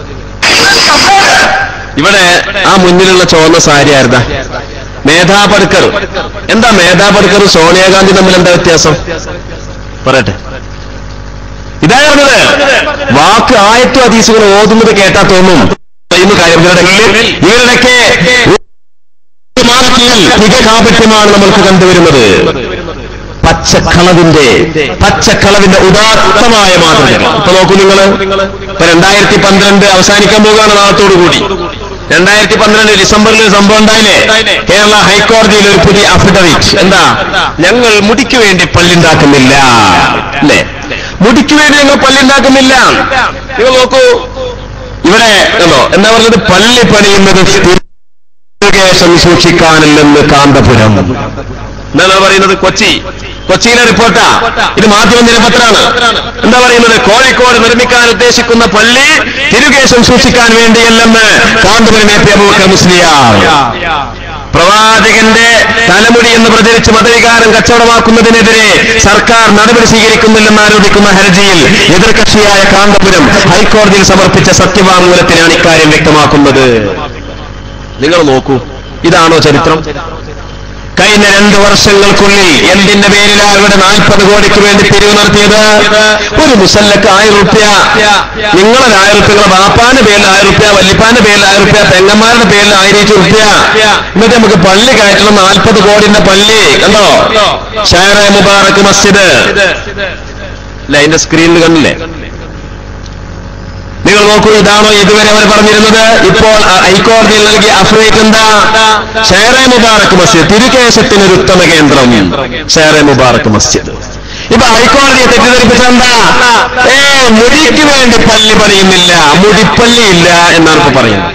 ഇവിടെ ആ മുന്നിലുള്ള ചുവന്ന സാരി ആരുതാ മേധാ പടുക്കർ എന്താ മേധാ പടുക്കറും സോണിയാഗാന്ധി തമ്മിൽ എന്താ വ്യത്യാസം പറയട്ടെ ഇതാ പറഞ്ഞത് വാക്ക് ആയത്തും അതീസുകൾ ഓതുന്നത് കേട്ടാ തോന്നും പറയുന്ന കാര്യം ഇവരുടെ ഇവരുടെയൊക്കെ മാർക്കിൽ തികകാപട്യമാണ് നമ്മൾക്ക് കണ്ടുവരുന്നത് പച്ചക്കളവിന്റെ പച്ചക്കളവിന്റെ ഉദാത്തമായ മാതൃക ഇപ്പൊ നോക്കൂ നിങ്ങൾ ഇപ്പൊ രണ്ടായിരത്തി പന്ത്രണ്ട് അവസാനിക്കാൻ പോകുകയാണ് നാളത്തോടുകൂടി രണ്ടായിരത്തി പന്ത്രണ്ട് ഡിസംബറിൽ ഒരു സംഭവം ഉണ്ടായില്ലേ കേരള ഹൈക്കോടതിയിൽ ഒരു പുതിയ അഫിഡവിറ്റ് എന്താ ഞങ്ങൾ മുടിക്ക് വേണ്ടി പല്ലുണ്ടാക്കുന്നില്ല അല്ലേ മുടിക്ക് വേണ്ടി ഞങ്ങൾ പല്ലുണ്ടാക്കുന്നില്ല നിങ്ങൾ നോക്കൂ ഇവിടെ കണ്ടോ എന്താ പറഞ്ഞത് പള്ളി പണിയുന്നത് സ്ഥിരകേശം സൂക്ഷിക്കാനില്ലെന്ന് കാന്തപുരം എന്താണ് പറയുന്നത് കൊച്ചി കൊച്ചിയിലെ റിപ്പോർട്ടാ ഇത് മാധ്യമ ദിനപത്രമാണ് എന്താ പറയുന്നത് കോഴിക്കോട് നിർമ്മിക്കാൻ ഉദ്ദേശിക്കുന്ന പള്ളി തിരുകേശം സൂക്ഷിക്കാൻ വേണ്ടിയല്ലെന്ന് കാന്തപുരം എ പി അബൂബക്കർ മുസ്ലിയാർ പ്രവാചകന്റെ തലമുടി എന്ന് പ്രചരിച്ച് മതവികാരം കച്ചവടമാക്കുന്നതിനെതിരെ സർക്കാർ നടപടി സ്വീകരിക്കുന്നില്ലെന്ന് ആരോപിക്കുന്ന ഹർജിയിൽ എതിർകക്ഷിയായ കാന്തപുരം ഹൈക്കോടതിയിൽ സമർപ്പിച്ച സത്യവാങ്മൂലത്തിലാണ് ഇക്കാര്യം വ്യക്തമാക്കുന്നത് നിങ്ങൾ നോക്കൂ ഇതാണോ ചരിത്രം കഴിഞ്ഞ രണ്ട് വർഷങ്ങൾക്കുള്ളിൽ എന്തിന്റെ പേരിലാണ് ഇവിടെ നാൽപ്പത് കോടിക്ക് വേണ്ടി പിരിവ് നടത്തിയത് ഒരു മുസല്ലക്ക് ആയിരം റുപ്യ നിങ്ങളൊരു ആയിരം റുപ്യ നിങ്ങളെ ബാപ്പാന്റെ പേരിൽ ആയിരം റുപ്യ വല്യപ്പാന്റെ പേരിൽ ആയിരം റുപ്യ പെങ്ങന്മാരുടെ പേരിൽ ആയിരം റുപ്യ എന്നിട്ട് നമുക്ക് പള്ളി കയറ്റണം നാൽപ്പത് കോടിന്റെ പള്ളി കണ്ടോ ഷാറ മുബാറക്ക് മസ്ജിദ് അല്ല അതിന്റെ സ്ക്രീനിൽ കണ്ടില്ലേ നിങ്ങൾ നോക്കൂ ഇതാണോ ഇതുവരെ അവർ പറഞ്ഞിരുന്നത് ഇപ്പോൾ അ- ഹൈക്കോടതിയിൽ നൽകിയ അഫ്രേറ്റ് എന്താ ഷേറെ മുബാറക്ക് മസ്ജിദ് തിരുകേശത്തിന് ഒരു ഉത്തമ കേന്ദ്രം ഷേറെ മുബാറക്ക് മസ്ജിദ് ഇപ്പൊ ഹൈക്കോടതിയെ തെറ്റിദ്ധരിപ്പിച്ച എന്താ ഏ മുടിക്ക് വേണ്ടി പള്ളി പണിയുന്നില്ല മുടിപ്പള്ളി ഇല്ല എന്നാണ് ഇപ്പൊ പറയുന്നത്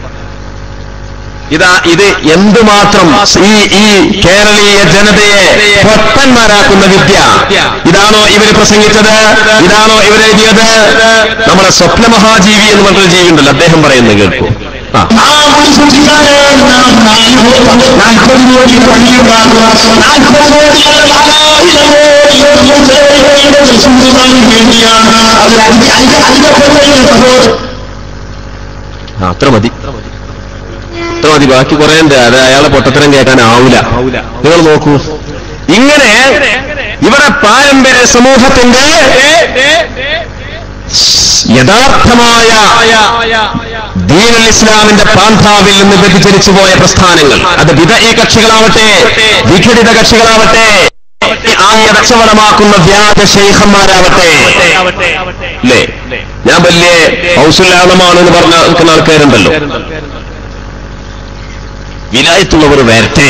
ഇതാ ഇത് എന്തുമാത്രം ഈ ഈ കേരളീയ ജനതയെ പൊട്ടന്മാരാക്കുന്ന വിദ്യ ഇതാണോ ഇവര് പ്രസംഗിച്ചത് ഇതാണോ ഇവരെഴുതിയത് നമ്മുടെ സ്വപ്ന മഹാജീവി എന്ന് പറഞ്ഞൊരു ജീവി ഉണ്ടല്ലോ അദ്ദേഹം പറയുന്നത് കേൾക്കൂ ആ ആ ഒരു സൂക്ഷിക്കാതെ നാം നാൽപ്പത് നാൽപ്പത് കോടി പണിയുണ്ടാക്കുക നാൽപ്പത് കോടിയുടെ സൂക്ഷിക്കാൻ വേണ്ടിയാണ് അത് അതിന്റെ അതിന്റെ അതിന്റെ പുറമേ ആ, അത്ര മതി അത്ര മതി ബാക്കി കുറെ ഉണ്ട് അത് അയാളെ പൊട്ടത്തരം കേൾക്കാനാവൂല നിങ്ങൾ നോക്കൂ ഇങ്ങനെ ഇവിടെ പാരമ്പര്യ സമൂഹത്തിന്റെ യഥാർത്ഥമായ ദീനുൽ ഇസ്ലാമിന്റെ പാന്താവിൽ നിന്ന് വ്യതിചരിച്ചു പോയ പ്രസ്ഥാനങ്ങൾ അത് വിധേയ കക്ഷികളാവട്ടെ വിഘടിത കക്ഷികളാവട്ടെ ആയ കച്ചവടമാക്കുന്ന വ്യാജ ശൈഖന്മാരാവട്ടെ അല്ലേ ഞാൻ വലിയ ഹൗസുല്ലാണമാണ് എന്ന് പറഞ്ഞ നിൽക്കുന്ന ആൾക്കാരുണ്ടല്ലോ വിലായത്തുള്ളവർ വരട്ടെ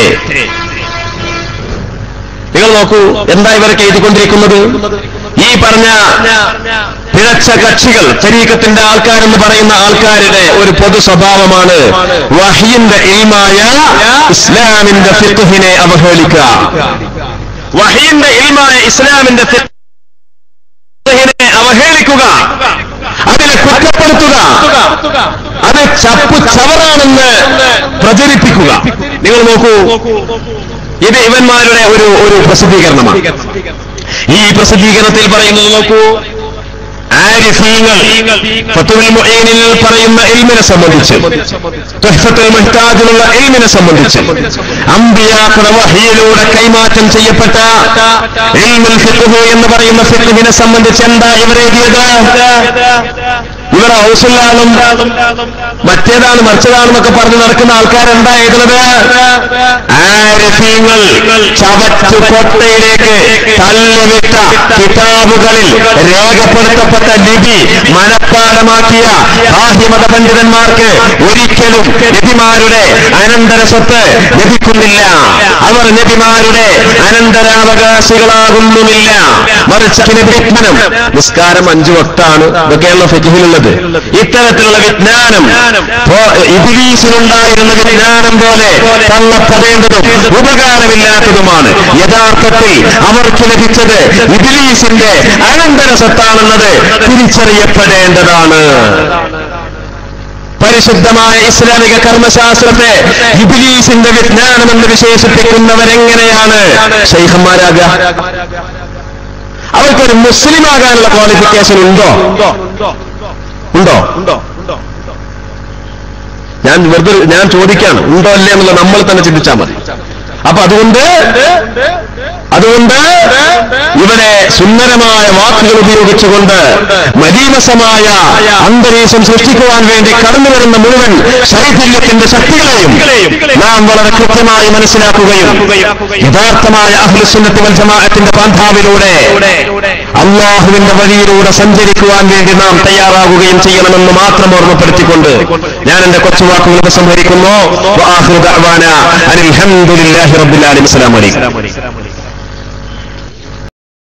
നിങ്ങൾ നോക്കൂ എന്താ ഇവരൊക്കെ എഴുതിക്കൊണ്ടിരിക്കുന്നത് ഈ പറഞ്ഞ പിഴച്ച കക്ഷികൾ തരീക്കത്തിന്റെ ആൾക്കാരെന്ന് പറയുന്ന ആൾക്കാരുടെ ഒരു പൊതു സ്വഭാവമാണ് വഹിയിന്റെ ഇൽമായ ഇസ്ലാമിന്റെ ഫിഖ്ഹിനെ അവഹേളിക്കുക വഹിയിന്റെ ഇൽമായ ഇസ്ലാമിന്റെ ഫിഖ്ഹിനെ അവഹേളിക്കുക അതിനെ കുറ്റപ്പെടുത്തുക അത് ചപ്പു ചവറാണെന്ന് പ്രചരിപ്പിക്കുക നിങ്ങൾ നോക്കൂ ഇത് ഇവന്മാരുടെ ഒരു ഒരു പ്രസിദ്ധീകരണമാണ് ഈ പ്രസിദ്ധീകരണത്തിൽ പറയുന്നത് നോക്കൂ ആരിഫീങ്ങൾ ഫത്തുൽ മുഈനിൽ പറയുന്ന ഇൽമിനെ സംബന്ധിച്ച് തുഹ്ഫത്തുൽ മുഹ്താജിലുള്ള ഇൽമിനെ സംബന്ധിച്ച് അമ്പിയാക്കളുടെ വഹിയിലൂടെ കൈമാറ്റം ചെയ്യപ്പെട്ട ഇൽമുൽ ഫിഖ്ഹ് എന്ന് പറയുന്ന ഫിഖ്ഹിനെ സംബന്ധിച്ച് എന്താ ഇവരെഴുതിയത് ഇവർ ഹൗസിലാളും മറ്റേതാണ് മറിച്ചതാണെന്നൊക്കെ പറഞ്ഞ് നടക്കുന്ന ആൾക്കാരെന്താ എഴുതുന്നത് ആരഫീങ്ങൾ ചവറ്റു കൊട്ടയിലേക്ക് തള്ളിവിട്ട കിതാബുകളിൽ രേഖപ്പെടുത്തപ്പെട്ട ലിപി മനഃപ്പാടമാക്കിയ ബാഹ്യമത പണ്ഡിതന്മാർക്ക് ഒരിക്കലും നബിമാരുടെ അനന്തര സ്വത്ത് ലഭിക്കുന്നില്ല അവർ നബിമാരുടെ അനന്തരാവകാശികളാകുന്നുമില്ല മറിച്ച് നബി വിജ്ഞാനം നിസ്കാരം അഞ്ചു വക്താണ് ഇതൊക്കെയുള്ള ഫിഖിലുള്ളത് ഇത്തരത്തിലുള്ള വിജ്ഞാനം പോ- ഇബിലീസിനുണ്ടായിരുന്ന വിജ്ഞാനം പോലെ തള്ളപ്പെടേണ്ടതും ഉപകാരമില്ലാത്തതുമാണ് യഥാർത്ഥത്തിൽ അവർക്ക് ലഭിച്ചത് ഇബിലീസിന്റെ അനന്തര സ്വത്താണെന്നത് തിരിച്ചറിയപ്പെടേണ്ടതാണ് പരിശുദ്ധമായ ഇസ്ലാമിക കർമ്മശാസ്ത്രത്തെ ഇബിലീസിന്റെ വിജ്ഞാനമെന്ന് വിശേഷിപ്പിക്കുന്നവരെങ്ങനെയാണ് ഷെയ്ഖന്മാരാകുക അവർക്കൊരു മുസ്ലിം ആകാനുള്ള ക്വാളിഫിക്കേഷൻ ഉണ്ടോ ഉണ്ടോ ഞാൻ വെറുതെ ഞാൻ ചോദിക്കാണ് ഉണ്ടോ അല്ലേ എന്നുള്ളത് നമ്മൾ തന്നെ ചിന്തിച്ചാൽ മതി അപ്പൊ അതുകൊണ്ട് അതുകൊണ്ട് ഇവിടെ സുന്ദരമായ വാക്കുകൾ ഉപയോഗിച്ചുകൊണ്ട് മരീമസമായ അന്തരീക്ഷം സൃഷ്ടിക്കുവാൻ വേണ്ടി കടന്നു വരുന്ന മുഴുവൻ ശൈഥില്യത്തിന്റെ ശക്തികളെയും നാം വളരെ കൃത്യമായി മനസ്സിലാക്കുകയും യഥാർത്ഥമായ അഹ്ലുസുന്നത്ത് വൽ ജമാഅത്തിന്റെ പാന്താവിലൂടെ അള്ളാഹുവിന്റെ വഴിയിലൂടെ സഞ്ചരിക്കുവാൻ വേണ്ടി നാം തയ്യാറാകുകയും ചെയ്യണമെന്ന് മാത്രം ഓർമ്മപ്പെടുത്തിക്കൊണ്ട് ഞാൻ എന്റെ കൊച്ചുവാക്കുകൾ ഉപസംഹരിക്കുന്നു വആഖിറു ദഅ്വാന അനിൽ ഹംദുലില്ലാഹി റബ്ബിൽ ആലമീൻ അസ്സലാമു അലൈക്കും